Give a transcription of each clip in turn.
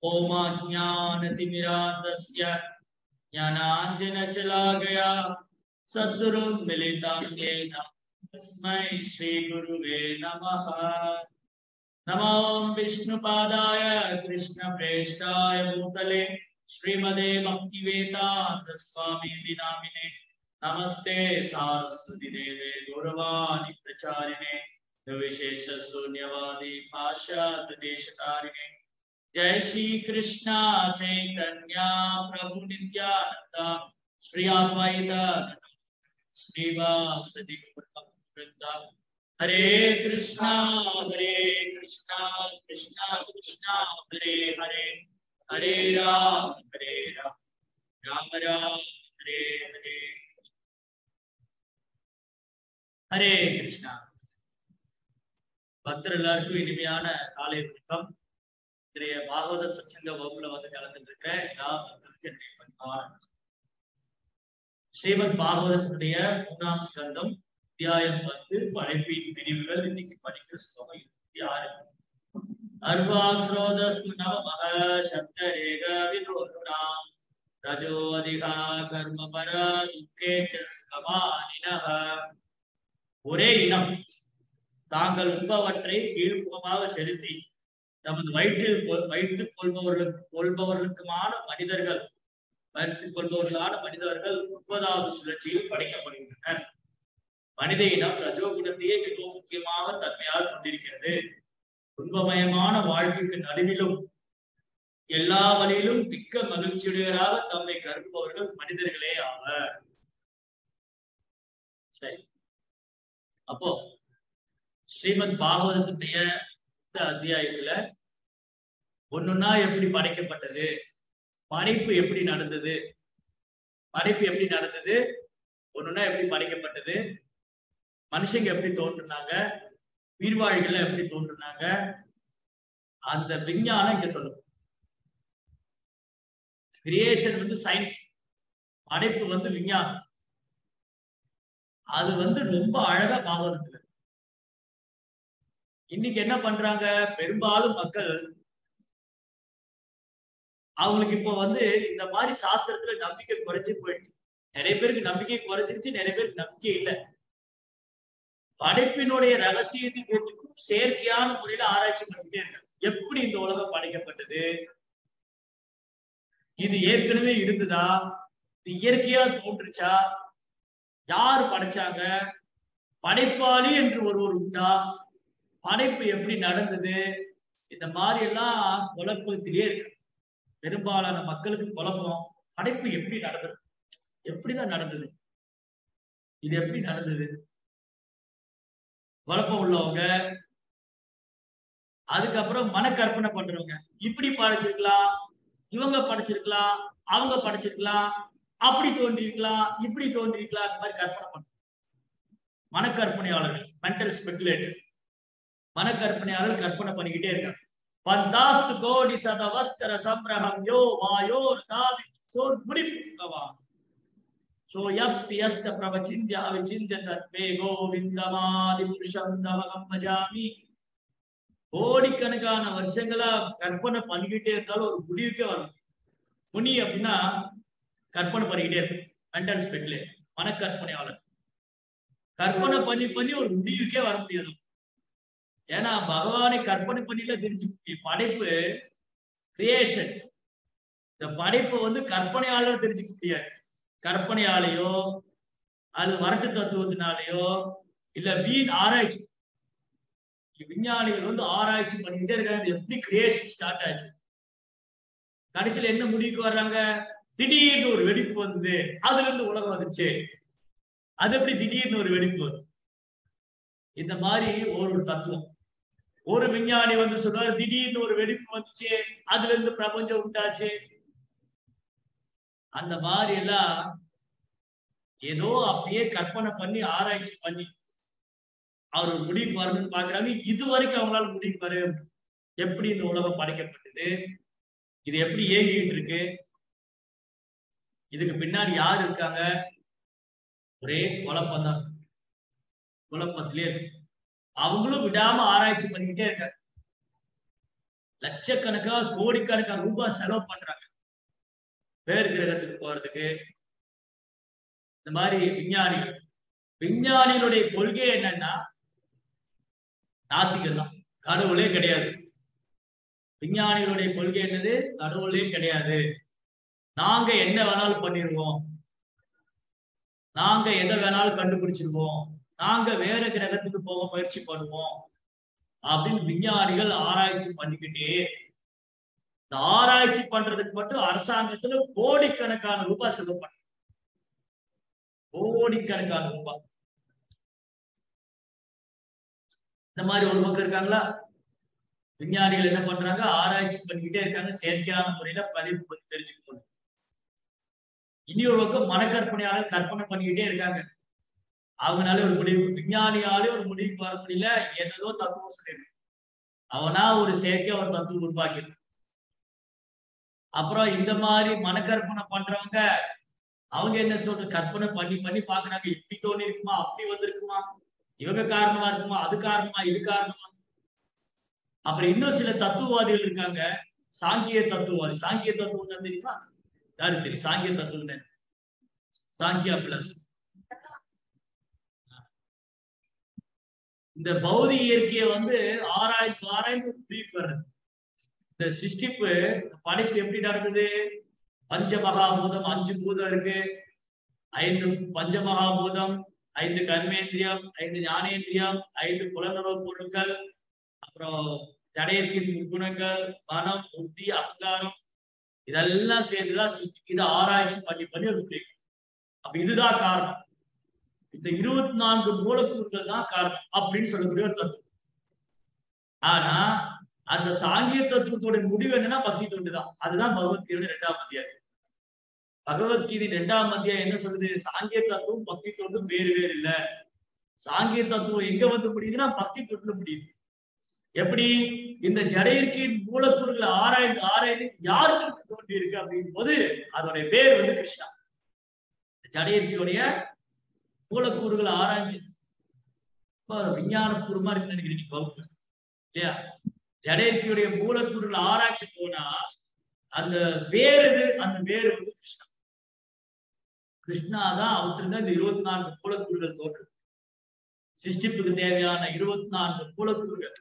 ओमाज्ञानतिमिरान्तस्य ज्ञानाञ्जनचलाकया सत्सुरोन्मिलितां येन तस्मै श्रीगुरुवे नमः नमो विष्णुपादाय कृष्णप्रेष्ठाय भूतले श्रीमदे भक्तिवेदान्त स्वामी नामिने नमस्ते सारस्वती देवे गौरवाणि प्रचारिणे विशेष शून्यवादी पाश्चात देशकारिणे जय श्री कृष्णा चैतन्य प्रभु नित्यानंद श्री अद्वैत श्रीवासदि वृंदा हरे कृष्णा हरे कृष्णा कृष्णा कृष्णा हरे हरे हरे राम हरे राम राम राम हरे हरे ஹரே கிருஷ்ணா பக்தர் எல்லாருக்கும் இனிமையான காலை வணக்கம் இன்றைய பாகவத சத்சங்க வகுப்புல வந்து கலந்துட்டு இருக்கிற எல்லா பக்தருக்கும் என்னுடைய பண்பான ஸ்ரீமத் பாகவதத்துடைய மூணாம் ஸ்கந்தம் அத்தியாயம் பத்து படைப்பின் பிரிவுகள் இன்னைக்கு படிக்கிற ஸ்லோகம் இருபத்தி ஆறு அர்வாக்ஸ்ரோதஸ்து நவமக சப்த ரேக விரோதுராம் ரஜோ அதிகா கர்ம பர துக்கே சுகமானினக ஒரே இனம் தாங்கள் உண்பவற்றை கீழ்முகமாக செலுத்தி தமது வயிற்றில் வைத்துக் கொள்பவர்களுக்கு கொள்பவர்களுக்குமான மனிதர்கள் வைத்துக் கொள்பவர்களான மனிதர்கள் முப்பதாவது சுழற்சியில் படைக்கப்படுகின்றனர் மனித இனம் ரஜோகுணத்தையே மிகவும் முக்கியமாக தன்மையாக கொண்டிருக்கிறது துன்பமயமான வாழ்க்கைக்கு நடுவிலும் எல்லா வழியிலும் மிக்க மகிழ்ச்சியுடையவராக தம்மை கருதுபவர்கள் மனிதர்களே ஆவர் சரி அப்போ ஸ்ரீமத் பாகவதத்துடைய இந்த அத்தியாயத்துல ஒண்ணுன்னா எப்படி படைக்கப்பட்டது படைப்பு எப்படி நடந்தது படைப்பு எப்படி நடந்தது ஒண்ணுன்னா எப்படி படைக்கப்பட்டது மனுஷங்க எப்படி தோன்றுனாங்க உயிர்வாழிகள் எப்படி தோன்றுனாங்க அந்த விஞ்ஞானம் இங்க சொல்லுது கிரியேஷன் வந்து சயின்ஸ் படைப்பு வந்து விஞ்ஞானம் அது வந்து ரொம்ப அழகா பாகவதத்துல இன்னைக்கு என்ன பண்றாங்க பெரும்பாலும் மக்கள் அவங்களுக்கு இப்போ வந்து இந்த மாதிரி சாஸ்திரத்துல நம்பிக்கை குறைஞ்சு போயிடுச்சு நிறைய பேருக்கு நம்பிக்கை குறைஞ்சிருச்சு நிறைய பேருக்கு நம்பிக்கை இல்லை படைப்பினுடைய ரகசியத்தை கேட்டுக்கும் செயற்கையான முறையில ஆராய்ச்சி பண்ணிட்டே இருக்காங்க எப்படி இந்த உலகம் படைக்கப்பட்டது இது ஏற்கனவே இருந்ததா இது இயற்கையா தோன்றுச்சா யார் படைச்சாங்க படைப்பாளி என்று ஒருவர் உண்டா படைப்பு எப்படி நடந்தது இந்த மாதிரி எல்லாம் குழப்பத்திலே இருக்கு பெரும்பாலான மக்களுக்கு குழப்பம் படைப்பு எப்படி நடந்தது எப்படிதான் நடந்தது இது எப்படி நடந்தது குழப்பம் உள்ளவங்க அதுக்கப்புறம் மனக்கற்பனை பண்றவங்க இப்படி படைச்சிருக்கலாம் இவங்க படைச்சிருக்கலாம் அவங்க படைச்சிருக்கலாம் அப்படி தோன்றிருக்கலாம் இப்படி தோன்றிருக்கலாம் அந்த மாதிரி கற்பனை பண்ணும் மனக்கற்பனையாளர்கள் மென்டல் ஸ்பெகுலேட்டர் மனக்கற்பனையாளர்கள் கற்பனை பண்ணிக்கிட்டே இருக்காங்க பந்தாஸ்து கோடி சதவஸ்தர சம்ரகம் யோ வாயோ தாவி சோர் முடிப்புகவா சோ யஸ்த பிரவச்சிந்திய அவிச்சிந்திய தத்வே கோவிந்தமாதி புருஷம் தமகம் பஜாமி கோடிக்கணக்கான வருஷங்களா கற்பனை பண்ணிக்கிட்டே இருந்தாலும் ஒரு முடிவுக்கே வரும் முனி அப்படின்னா கற்பனை பண்ணிக்கிட்டே இருக்கும் மென்டல் ஸ்பெகுலேட் மனக்கற்பனையாளர் கற்பனை பண்ணி பண்ணி ஒரு முடிவுக்கே வர முடியாது ஏன்னா பகவானை கற்பனை பண்ணில தெரிஞ்சு படைப்பு கிரியேஷன் இந்த படைப்பு வந்து கற்பனையாளர் தெரிஞ்சுக்க முடியாது கற்பனையாலேயோ அது வரட்டு தத்துவத்தினாலேயோ இல்ல வீண் ஆராய்ச்சி விஞ்ஞானிகள் வந்து ஆராய்ச்சி பண்ணிக்கிட்டே இருக்காங்க எப்படி கிரியேஷன் ஸ்டார்ட் ஆச்சு கடைசியில என்ன முடிவுக்கு வர்றாங்க திடீர்னு ஒரு வெடிப்பு வந்தது அதுல இருந்து உலகம் வந்துச்சு அது எப்படி திடீர்னு ஒரு வெடிப்பு வருது இந்த மாதிரி ஒரு தத்துவம் ஒரு விஞ்ஞானி வந்து சொல்றாரு திடீர்னு ஒரு வெடிப்பு வந்துச்சு அதுல இருந்து பிரபஞ்சம் உண்டாச்சு அந்த மாதிரி எல்லாம் ஏதோ அப்படியே கற்பனை பண்ணி ஆராய்ச்சி பண்ணி அவர் ஒரு முடிவுக்கு வரணும்னு பாக்குறாங்க இது வரைக்கும் அவங்களால முடிவுக்கு வர எப்படி இந்த உலகம் படைக்கப்பட்டது இது எப்படி இயங்கிட்டு இருக்கு இதுக்கு பின்னாடி யார் இருக்காங்க ஒரே குழப்பம் தான் குழப்பத்திலே இருக்கு அவங்களும் விடாம ஆராய்ச்சி பண்ணிக்கிட்டே இருக்காங்க லட்சக்கணக்கா கோடிக்கணக்கான ரூபாய் செலவு பண்றாங்க வேறு கிரகத்துக்கு போறதுக்கு இந்த மாதிரி விஞ்ஞானிகள் விஞ்ஞானிகளுடைய கொள்கை என்னன்னா நாத்திகம் தான் கடவுளே கிடையாது விஞ்ஞானிகளுடைய கொள்கை என்னது கடவுளே கிடையாது நாங்க என்ன வேணாலும் பண்ணிடுவோம் நாங்க எதை வேணாலும் கண்டுபிடிச்சிருவோம் நாங்க வேற கிரகத்துக்கு போக முயற்சி பண்ணுவோம் அப்படின்னு விஞ்ஞானிகள் ஆராய்ச்சி பண்ணிக்கிட்டே இந்த ஆராய்ச்சி பண்றதுக்கு மட்டும் அரசாங்கத்துல கோடிக்கணக்கான ரூபாய் செலவு பண்ண கோடிக்கணக்கான ரூபாய் இந்த மாதிரி ஒரு பக்கம் இருக்காங்களா விஞ்ஞானிகள் என்ன பண்றாங்க ஆராய்ச்சி பண்ணிக்கிட்டே இருக்காங்க செயற்கையான முறையில பதிவு பத்தி தெரிஞ்சுக்க முடியும் இனி ஒரு பக்கம் மனக்கற்பனையாளர் கற்பனை பண்ணிக்கிட்டே இருக்காங்க அவங்களால ஒரு முடிவு விஞ்ஞானியாலே ஒரு முடிவுக்கு வர முடியல என்னதோ தத்துவம் சொல்லிடு அவனா ஒரு செயற்கை ஒரு தத்துவம் உருவாக்கி அப்புறம் இந்த மாதிரி மனக்கற்பனை பண்றவங்க அவங்க என்ன சொல்ற கற்பனை பண்ணி பண்ணி பாக்குறாங்க இப்படி தோணி இருக்குமா அப்படி வந்திருக்குமா இவங்க காரணமா இருக்குமா அது காரணமா இது காரணமா அப்புறம் இன்னும் சில தத்துவவாதிகள் இருக்காங்க சாங்கிய தத்துவவாதி சாங்கிய தத்துவம் தான் தெரியுமா யாரு தெரியும் சாங்கிய தத்துவம் சாங்கியா பிளஸ் இந்த பௌதிக இயற்கையை வந்து ஆராய்ந்து ஆராய்ந்து முடிவுக்கு வர்றது இந்த சிருஷ்டிப்பு படைப்பு எப்படி நடக்குது பஞ்ச மகாபூதம் அஞ்சு பூதம் இருக்கு ஐந்து பஞ்ச மகாபூதம் ஐந்து கர்மேந்திரியம் ஐந்து ஞானேந்திரியம் ஐந்து புலனுறவு பொருட்கள் அப்புறம் ஜடையத்தின் குணங்கள் மனம் புத்தி அகங்காரம் இதெல்லாம் சேர்ந்துதான் சிருஷ்டி இதை ஆராய்ச்சி பண்ணி பண்ணி ஒரு பிடிக்கும் அப்ப இதுதான் காரணம் இந்த இருபத்தி நான்கு மூலக்கூறுகள் தான் காரணம் அப்படின்னு சொல்லக்கூடிய ஒரு தத்துவம் ஆனா அந்த சாங்கிய தத்துவத்தோட முடிவு என்னன்னா பக்தி தொண்டு தான் அதுதான் பகவத்கீதையோட ரெண்டாம் அத்தியாயம் பகவத்கீதை ரெண்டாம் அத்தியாயம் என்ன சொல்லுது சாங்கிய தத்துவம் பக்தி தொண்டும் வேறு வேறு இல்ல சாங்கிய தத்துவம் எங்க வந்து முடியுதுன்னா பக்தி தொண்டுல முடியுது எப்படி இந்த ஜடையிற்கின் மூலக்கூறுகளை ஆராய்ந்து ஆராய்ந்து யாருக்கு தோன்றி இருக்கு அப்படின் போது அதோடைய பேர் வந்து கிருஷ்ணா ஜடையிற்கையுடைய மூலக்கூறுகளை ஆராய்ஞ்சு விஞ்ஞானபூர்வமா இருக்குன்னு நினைக்கிறீங்க வகுப்பு இல்லையா ஜடையற்கையுடைய மூலக்கூறுகளை ஆராய்ச்சி போனா அந்த வேறு அந்த வேறு வந்து கிருஷ்ணா கிருஷ்ணா தான் அவருக்கு தான் இந்த இருபத்தி நான்கு மூலக்கூறுகள் தோன்றும் சிருஷ்டிப்புக்கு தேவையான இருபத்தி நான்கு மூலக்கூறுகள்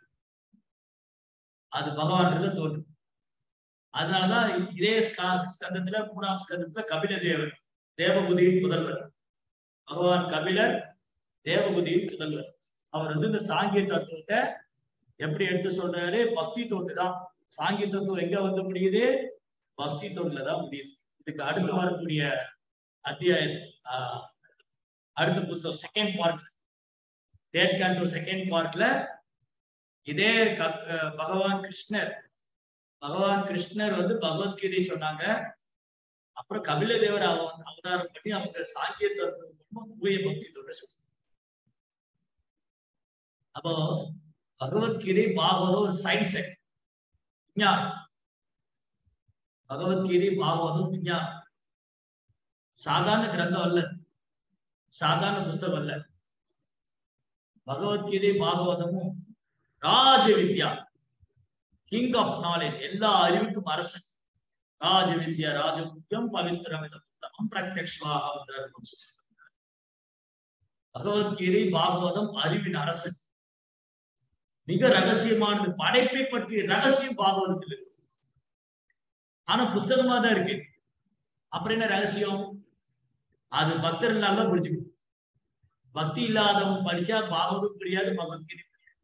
அது பகவான் தோன்றும் அதனாலதான் இதே ஸ்கந்தத்துல மூணாம் ஸ்கந்தத்துல கபில தேவர் தேவபுதியின் முதல்வர் பகவான் கபிலர் தேவபுதியின் முதல்வர் அவர் வந்து இந்த சாங்கிய தத்துவத்தை எப்படி எடுத்து சொல்றாரு பக்தி தொண்டு தான் சாங்கிய தத்துவம் எங்க வந்து முடியுது பக்தி தொண்டுல தான் முடியுது இதுக்கு அடுத்து வரக்கூடிய அத்தியாயம் ஆஹ் அடுத்த புத்தகம் second part third canto second பார்ட்ல இதே பகவான் கிருஷ்ணர் பகவான் கிருஷ்ணர் வந்து பகவத்கீதை சொன்னாங்க அப்புறம் கபில தேவர் அவதாரம் பண்ணி அவங்க சாங்கிய தத்துவம் தூய பக்தி தொண்டு சொன்னாங்க அப்போ பகவத்கீதை பாகவதம் ஒரு சயின்ஸ் விஞ்ஞானம் பகவத்கீதை பாகவதம் விஞ்ஞானம் சாதாரண கிரந்தம் அல்ல சாதாரண புஸ்தகம் அல்ல பகவத்கீதை பாகவதமும் ராஜ வித்யா கிங் ஆஃப் நாலேஜ் எல்லா அறிவுக்கும் அரசன் ராஜ வித்யா ராஜமுக்கியம் பவித்திரமிதம் பிரத்யக்ஷாகம் தர்மம் பகவத்கீதை பாகவதம் அறிவின் அரசன் மிக ரகசியமானது படைப்பை பற்றிய ரகசியம் பாகவதத்தில் இருக்கு ஆனா புஸ்தகமா தான் இருக்கு அப்புறம் என்ன ரகசியம் அது பக்தர்களால தான் புரிஞ்சுக்கணும் பக்தி இல்லாதவங்க படிச்சா பாகவதம் புரியாது பகவத்கீதை புரியாது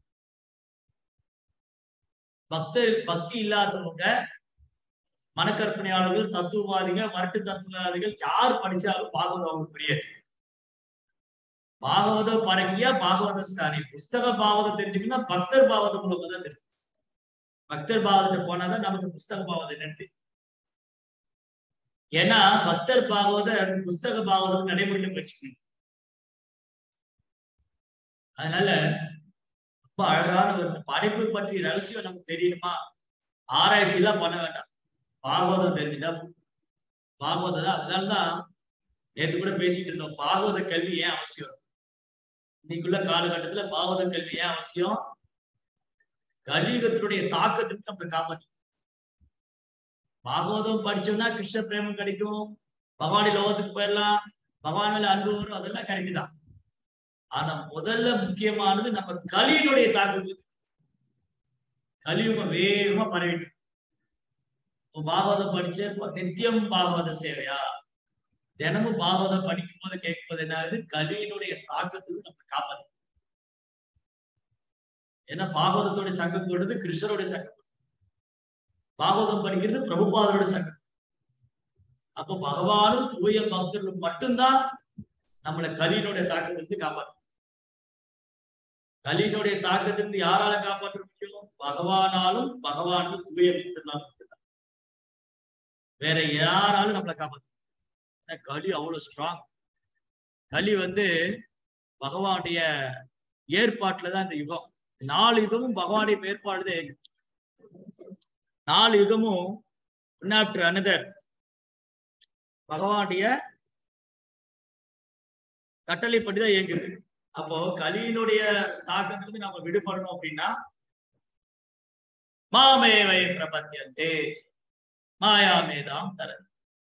பக்தர் பக்தி இல்லாதவங்க மனக்கற்பனையாளர்கள் தத்துவவாதிகள் மரட்டு தத்துவவாதிகள் யார் படிச்சாலும் பாகவதம் அவங்களுக்கு புரியாது பாகவத பரக்கியா பாகவத ஸ்தானி புஸ்தக பாவதம் தெரிஞ்சுக்கணும்னா பக்தர் பாவதம் மூலமா தான் தெரியும் பக்தர் பாவத்தை போனாதான் நமக்கு புஸ்தக பாவதம் என்னன்னு ஏன்னா பக்தர் பாகவத புஸ்தக பாவதம் நடைமுறையில படிச்சுக்கணும் அதனால ரொம்ப அழகான ஒரு படைப்பு பற்றி ரகசியம் நமக்கு தெரியணுமா ஆராய்ச்சி எல்லாம் பண்ண வேண்டாம் பாகவதம் தெரிஞ்சுட்டா பாகவதம் தான் அதனாலதான் நேற்று கூட பேசிட்டு இருந்தோம் பாகவத கல்வி ஏன் அவசியம் இன்னைக்குள்ள காலகட்டத்துல பாகவத கல்வி ஏன் அவசியம் கலியுகத்தினுடைய தாக்கத்திற்கு நம்மளை காப்பாற்று பாகவதம் படிச்சோம்னா கிருஷ்ண பிரேமம் கிடைக்கும் பகவானி லோகத்துக்கு போயிடலாம் பகவான் மேல அன்பு வரும் அதெல்லாம் கரெக்ட் தான் ஆனா முதல்ல முக்கியமானது நம்ம கலியினுடைய தாக்கத்துக்கு கலியுகம் வேகமா பரவிட்டு பாகவதம் படிச்ச நித்தியம் பாகவத சேவையா தினமும் பாகவதம் படிக்கும் போது கேட்கும் போது என்ன ஆகுது கலியினுடைய தாக்கத்துக்கு நம்ம காப்பாற்று ஏன்னா பாகவதத்தோட சங்கம் போடுறது கிருஷ்ணருடைய சங்கம் பாகவதம் படிக்கிறது பிரபுபாதரோட சங்கம் அப்போ பகவானும் தூய பக்தர்களும் மட்டும்தான் நம்மளை கலியினுடைய தாக்கத்திலிருந்து காப்பாற்ற கலியினுடைய தாக்கத்திலிருந்து யாரால காப்பாற்ற முடியும் பகவானாலும் பகவானது தூய பக்தர்களால் மட்டும்தான் வேற யாராலும் நம்மளை காப்பாற்ற களி அவ்வளவு ஸ்ட்ராங் களி வந்து பகவானுடைய ஏற்பாட்டுல தான் இந்த யுகம் நாலு யுகமும் பகவானுடைய ஏற்பாடு நாலு யுகமும் ஒன் ஆஃப்டர் அனதர் பகவானுடைய கட்டளைப்படிதான் இயங்குது அப்போ கலியினுடைய தாக்கத்துக்கு நம்ம விடுபடணும் அப்படின்னா மாமேவை பிரபத்தியந்தே மாயாமேதாம் தர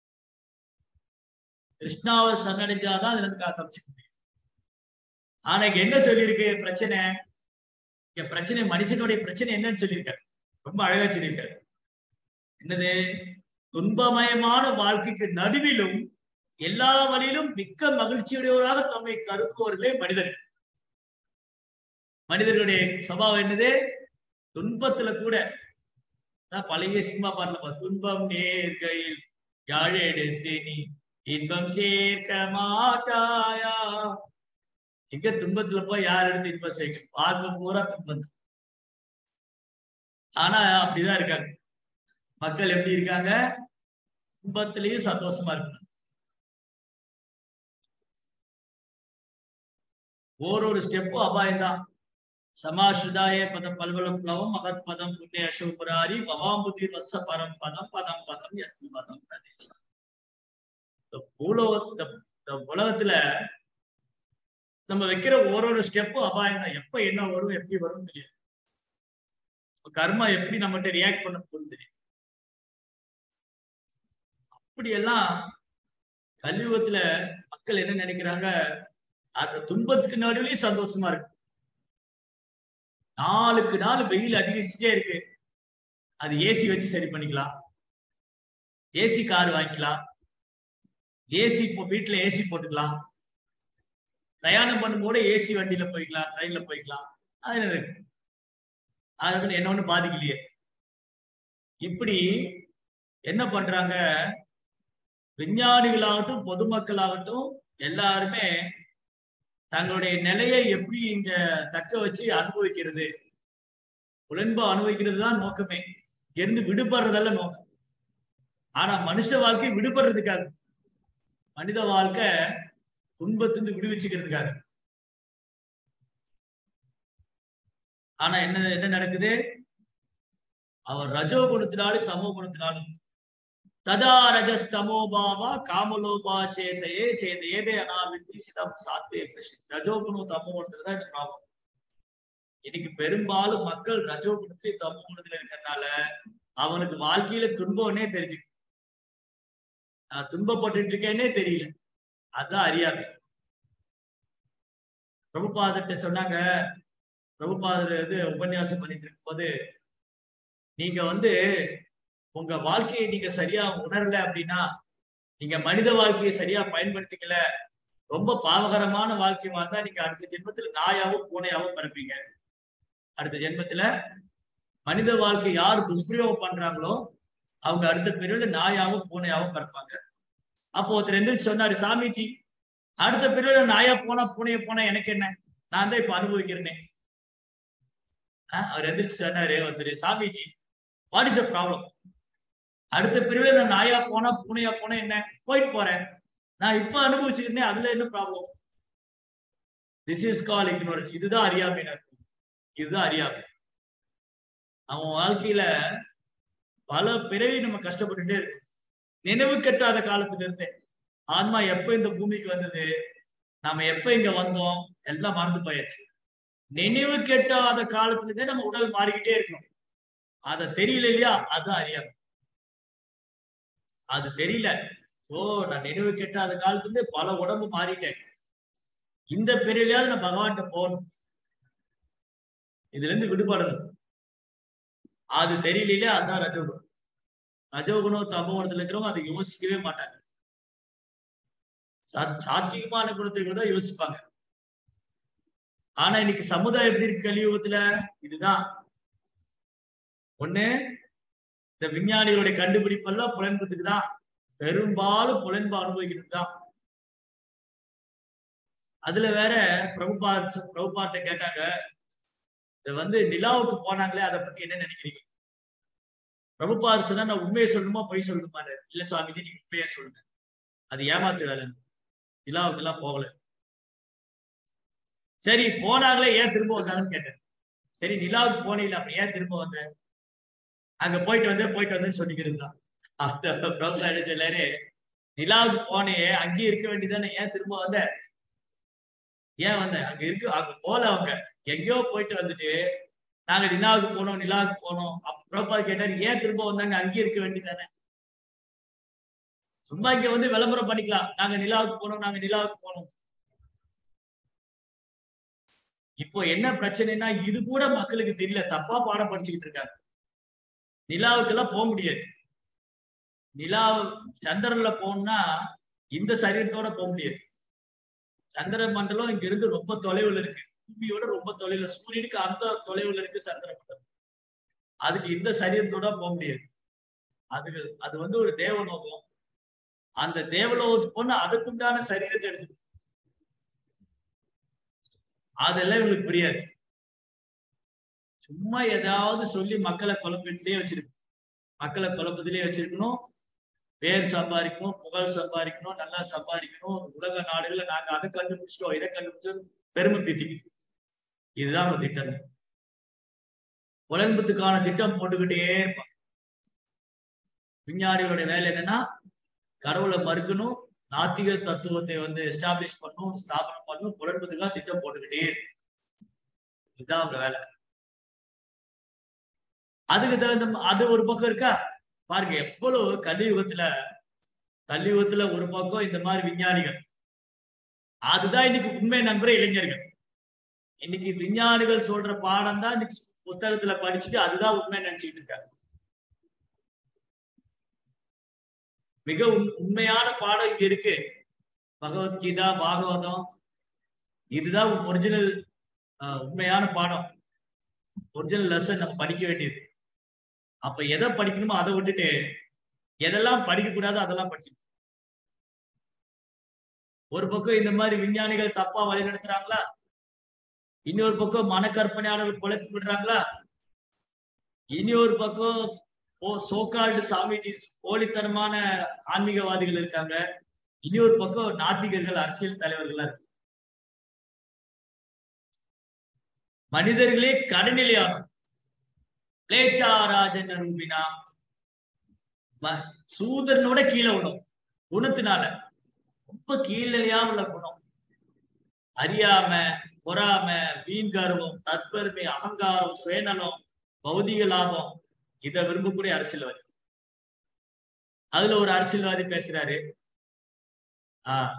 கிருஷ்ணாவை சரணடைஞ்சாதான் அதுல இருந்து தப்பிச்சுக்க முடியும் ஆனா இங்க என்ன சொல்லியிருக்கு பிரச்சனை இங்க பிரச்சனை மனுஷனுடைய பிரச்சனை என்னன்னு சொல்லியிருக்காரு ரொம்ப அழகா சொல்லியிருக்காரு என்னது துன்பமயமான வாழ்க்கைக்கு நடுவிலும் எல்லா வழியிலும் மிக்க மகிழ்ச்சியுடையவராக தம்மை கருத்துவர்களே மனிதர்கள் மனிதர்களுடைய சபாவம் என்னது துன்பத்துல கூட பழைய சினிமா பாடல துன்பம் நேர்கையில் யாழெடுத்து நீ இன்பம் சேர்க்க மாட்டாயா எங்க துன்பத்துல போய் யார் எடுத்து இன்பம் சேர்க்க பார்க்க பூரா துன்பம் ஆனா அப்படிதான் இருக்காங்க மக்கள் எப்படி இருக்காங்க துன்பத்திலையும் சந்தோஷமா இருக்காங்க ஓரொரு ஸ்டெப்பும் அபாயம் தான் சமாசுதாய பதம் பல்வலம் பிளவம் மகத் பதம் புண்ணிய அசோபராரி பவாம்புதி வத்ச பரம் பதம் பதம் பதம் எத்தி பதம் பிரதேசம் இந்த பூலோக இந்த உலகத்துல நம்ம வைக்கிற ஓரொரு ஸ்டெப்பும் அபாயம் தான் எப்ப என்ன வரும் எப்படி வரும் தெரியாது கர்மா எப்படி நம்மகிட்ட ரியாக்ட் பண்ண போகுது தெரியும் அப்படியெல்லாம் கலியுகத்துல மக்கள் என்ன நினைக்கிறாங்க அந்த துன்பத்துக்கு நடுவுலயும் சந்தோஷமா இருக்கு நாளுக்கு நாள் வெயில் அதிகரிச்சுட்டே இருக்கு அது ஏசி வச்சு சரி பண்ணிக்கலாம் ஏசி கார் வாங்கிக்கலாம் ஏசி இப்போ வீட்டுல ஏசி போட்டுக்கலாம் பிரயாணம் பண்ணும்போது ஏசி வண்டியில போய்க்கலாம் ட்ரெயின்ல போய்க்கலாம் அது இருக்கு அது என்ன ஒண்ணு பாதிக்கலையே இப்படி என்ன பண்றாங்க விஞ்ஞானிகளாகட்டும் பொதுமக்களாகட்டும் எல்லாருமே தங்களுடைய நிலையை எப்படி இங்க தக்க வச்சு அனுபவிக்கிறது உடன்பா அனுபவிக்கிறது தான் நோக்கமே இருந்து விடுபடுறதல்ல நோக்கம் ஆனா மனுஷ வாழ்க்கை விடுபடுறதுக்காக மனித வாழ்க்கை துன்பத்திலிருந்து விடுவிச்சுக்கிறதுக்காக ஆனா என்ன என்ன நடக்குது அவர் ரஜோ குணத்தினாலும் தமோ குணத்தினாலும் ததா ரஜஸ்தமோ பாவா காமலோபா சேதையே சேதையேதே அனாவித்தி சிதம் சாத்வே ரஜோகுணம் தமோ குணத்துல தான் இந்த ப்ராப்ளம் இன்னைக்கு பெரும்பாலும் மக்கள் ரஜோ குணத்திலே தமோ குணத்துல இருக்கிறதுனால அவனுக்கு வாழ்க்கையில துன்பம்னே தெரிஞ்சு நான் துன்பப்பட்டு இருக்கேன்னே தெரியல அதான் அறியாமை பிரபுபாதர்கிட்ட சொன்னாங்க பிரபுபாதர் இது உபன்யாசம் பண்ணிட்டு இருக்கும்போது நீங்க வந்து உங்க வாழ்க்கையை நீங்க சரியா உணரல அப்படின்னா நீங்க மனித வாழ்க்கையை சரியா பயன்படுத்திக்கல ரொம்ப பாவகரமான வாழ்க்கை வாழ்ந்தா நீங்க அடுத்த ஜென்மத்துல நாயாவும் பூனையாவும் பிறப்பீங்க அடுத்த ஜென்மத்துல மனித வாழ்க்கை யார் துஷ்பிரயோகம் பண்றாங்களோ அவங்க அடுத்த பிரிவுல நாயாவும் பூனையாவும் பிறப்பாங்க அப்போ ஒருத்தர் எந்திரிச்சு சொன்னாரு சாமிஜி அடுத்த பிரிவுல நாயா போனா பூனைய போனா எனக்கு என்ன நான் தான் இப்ப அனுபவிக்கிறேனே அவர் எந்திரிச்சு சொன்னாரு ஒருத்தர் Swamiji what is a problem அடுத்த பிரிவுல நான் நாயா போனா பூனையா போனா என்ன போயிட்டு போறேன் நான் இப்ப அனுபவிச்சுக்கிறேன் அதுல என்ன problem this is call ignorance இதுதான் அறியாமை இதுதான் அறியாமை அவன் வாழ்க்கையில பல பிறவி நம்ம கஷ்டப்பட்டுட்டே இருக்கு நினைவு கட்டாத காலத்துல இருந்தே ஆன்மா எப்ப இந்த பூமிக்கு வந்தது நாம எப்ப இங்க வந்தோம் எல்லாம் மறந்து போயாச்சு நினைவு கெட்டாத காலத்துல இருந்தே நம்ம உடல் மாறிக்கிட்டே இருக்கணும் அதை தெரியல இல்லையா அதுதான் அறியாமை அது தெரியல ஓ நான் நினைவு கெட்டாத காலத்துல இருந்து பல உடம்பு மாறிட்டேன் இந்த பிரிவிலையாவது நான் பகவான்கிட்ட போகணும் இதுல இருந்து விடுபடணும் அது தெரியலையே அதுதான் ரஜோகுணம் ரஜோகுணம் தமோகுணத்துல இருக்கிறவங்க அதை யோசிக்கவே மாட்டாங்க சா- சாத்விகமான குணத்தை கூட யோசிப்பாங்க ஆனா இன்னைக்கு சமுதாயம் எப்படி இருக்கு கலியுகத்துல இதுதான் ஒண்ணு இந்த விஞ்ஞானிகளுடைய கண்டுபிடிப்பெல்லாம் புலன்பத்துக்கு தான் பெரும்பாலும் புலன்பு அனுபவிக்கிறது தான் அதுல வேற பிரபுபா பிரபுபாட்ட கேட்டாங்க இது வந்து நிலாவுக்கு போனாங்களே அதை பத்தி என்ன நினைக்கிறீங்க பிரபுபாத் சொன்னா நான் உண்மையை சொல்லணுமா பொய் சொல்லணுமா இல்ல சுவாமிஜி நீங்க உண்மையை சொல்லுங்க அது ஏமாத்து வேலை நிலாவுக்கு எல்லாம் போகல சரி போனாங்களே ஏன் திரும்ப வந்தாங்கன்னு கேட்டேன் சரி நிலாவுக்கு போனீங்களா அப்ப ஏன் திரும்ப வந்த அங்க போயிட்டு வந்தேன் போயிட்டு வந்தேன்னு சொல்லிக்கிறீங்களா அந்த பிரபுபா என்ன சொல்லாரு நிலாவுக்கு போனே அங்கேயே இருக்க வேண்டியதானே ஏன் திரும்ப வந்த ஏன் வந்த அங்க இருக்கு அங்க போல அவங்க எங்கேயோ போயிட்டு வந்துட்டு நாங்க நிலாவுக்கு போனோம் நிலாவுக்கு போனோம் அப்ப பிரபா கேட்டாரு ஏன் திரும்ப வந்தாங்க அங்கேயே இருக்க வேண்டியதானே சும்மா இங்க வந்து விளம்பரம் பண்ணிக்கலாம் நாங்க நிலாவுக்கு போனோம் நாங்க நிலாவுக்கு போனோம் இப்போ என்ன பிரச்சனைனா இது கூட மக்களுக்கு தெரியல தப்பா பாடம் படிச்சுக்கிட்டு இருக்காங்க நிலாவுக்கு எல்லாம் போக முடியாது நிலா சந்திரன்ல போகணும்னா இந்த சரீரத்தோட போக முடியாது சந்திர மண்டலம் இங்க இருந்து ரொம்ப தொலைவுல இருக்கு பூமியோட ரொம்ப தொலைவுல சூரியனுக்கு அந்த தொலைவுல இருக்கு சந்திர மண்டலம் அதுக்கு இந்த சரீரத்தோட போக முடியாது அதுக்கு அது வந்து ஒரு தேவலோகம் அந்த தேவலோகத்துக்கு போனா அதுக்குண்டான சரீரத்தை எடுத்து அதெல்லாம் இவங்களுக்கு புரியாது சும்மா ஏதாவது சொல்லி மக்களை குழப்பிட்டுலயே வச்சிருக்கு மக்களை குழப்பத்திலேயே வச்சிருக்கணும் பேர் சம்பாதிக்கணும் புகழ் சம்பாதிக்கணும் நல்லா சம்பாதிக்கணும் உலக நாடுகள்ல நாங்க அதை கண்டுபிடிச்சிட்டோம் இதை கண்டுபிடிச்சோம் பெருமை பீத்திக்கணும் இதுதான் ஒரு திட்டம் உலன்பத்துக்கான திட்டம் போட்டுக்கிட்டே இருப்பாங்க விஞ்ஞானிகளுடைய வேலை என்னன்னா கடவுளை மறுக்கணும் நாத்திக தத்துவத்தை வந்து எஸ்டாப்ளிஷ் பண்ணும் ஸ்தாபனம் பண்ணும் புலன்பத்துக்காக திட்டம் போட்டுக்கிட்டே இருக்கும் இதுதான் அவங்க வேலை அதுக்கு தகுந்த ம- அது ஒரு பக்கம் இருக்கா பாருங்க எவ்வளவு கலியுகத்துல கலியுகத்துல ஒரு பக்கம் இந்த மாதிரி விஞ்ஞானிகள் அதுதான் இன்னைக்கு உண்மை நண்பரே இளைஞர்கள் இன்னைக்கு விஞ்ஞானிகள் சொல்ற பாடம் தான் இன்னைக்கு புஸ்தகத்துல படிச்சுட்டு அதுதான் உண்மை நினைச்சுக்கிட்டு இருக்காங்க மிக உண்- உண்மையான பாடம் இங்க இருக்கு பகவத்கீதா பாகவதம் இதுதான் ஒரிஜினல் உண்மையான பாடம் ஒரிஜினல் லெசன் நம்ம படிக்க வேண்டியது அப்ப எதை படிக்கணுமோ அதை விட்டுட்டு எதெல்லாம் படிக்க கூடாதோ அதெல்லாம் படிச்சு ஒரு பக்கம் இந்த மாதிரி விஞ்ஞானிகள் தப்பா வழி நடத்துறாங்களா இன்னொரு பக்கம் மனக்கற்பனையாளர்கள் குழப்பி விடுறாங்களா இனி ஒரு பக்கம் ஓ சோகால்டு சாமிஜிஸ் போலித்தனமான ஆன்மீகவாதிகள் இருக்காங்க இனி ஒரு பக்கம் நாத்திகர்கள் அரசியல் தலைவர்களா இருக்கு மனிதர்களே கடநிலையாகும் பிளேச்சாராஜன் ரூபினா ம- சூதரனோட கீழே விடும் குணத்தினால ரொம்ப கீழலையா உள்ள குணம் அறியாம பொறாம வீண் கர்வம் தற்பெருமை அகங்காரம் சுயநலம் பௌதிக லாபம் இதை விரும்பக்கூடிய அரசியல்வாதி அதுல ஒரு அரசியல்வாதி பேசுறாரு ஆஹ்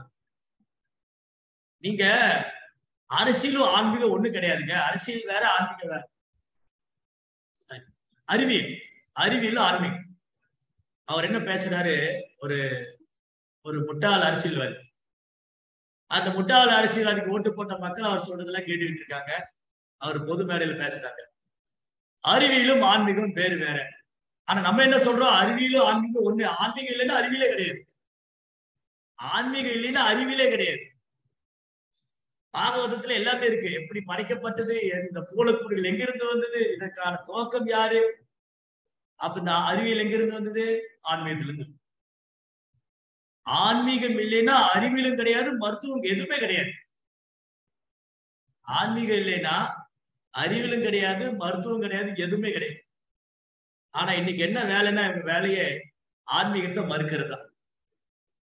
நீங்க அரசியலும் ஆன்மீகம் ஒண்ணு கிடையாதுங்க அரசியல் வேற ஆன்மீகம் வேற சரி. அறிவியல் அறிவியலும் ஆன்மீகம் அவர் என்ன பேசுறாரு ஒரு ஒரு முட்டாள் அரசியல்வாதி அந்த முட்டாள் அரசியல்வாதிக்கு ஓட்டு போட்ட மக்கள் அவர் சொல்றதெல்லாம் கேட்டுக்கிட்டு இருக்காங்க அவர் பொது மேடையில பேசுறாங்க அறிவியலும் ஆன்மீகம் வேறு வேற ஆனா நம்ம என்ன சொல்றோம் அறிவியலும் ஆன்மீகம் ஒண்ணு ஆன்மீகம் இல்லைன்னா அறிவியலே கிடையாது ஆன்மீகம் இல்லைன்னா அறிவியலே கிடையாது பாகவதத்துல எல்லாமே இருக்கு எப்படி படைக்கப்பட்டது இந்த பூலக்கூடுகள் எங்கிருந்து வந்தது இதற்கான துவக்கம் யாரு அப்ப இந்த அறிவியல் எங்கிருந்து வந்தது ஆன்மீகத்துல இருந்து ஆன்மீகம் இல்லைன்னா அறிவியலும் கிடையாது மருத்துவம் எதுவுமே கிடையாது ஆன்மீகம் இல்லைன்னா அறிவியலும் கிடையாது மருத்துவம் கிடையாது எதுவுமே கிடையாது ஆனா இன்னைக்கு என்ன வேலைன்னா இவங்க வேலையே ஆன்மீகத்தை மறுக்கிறது தான்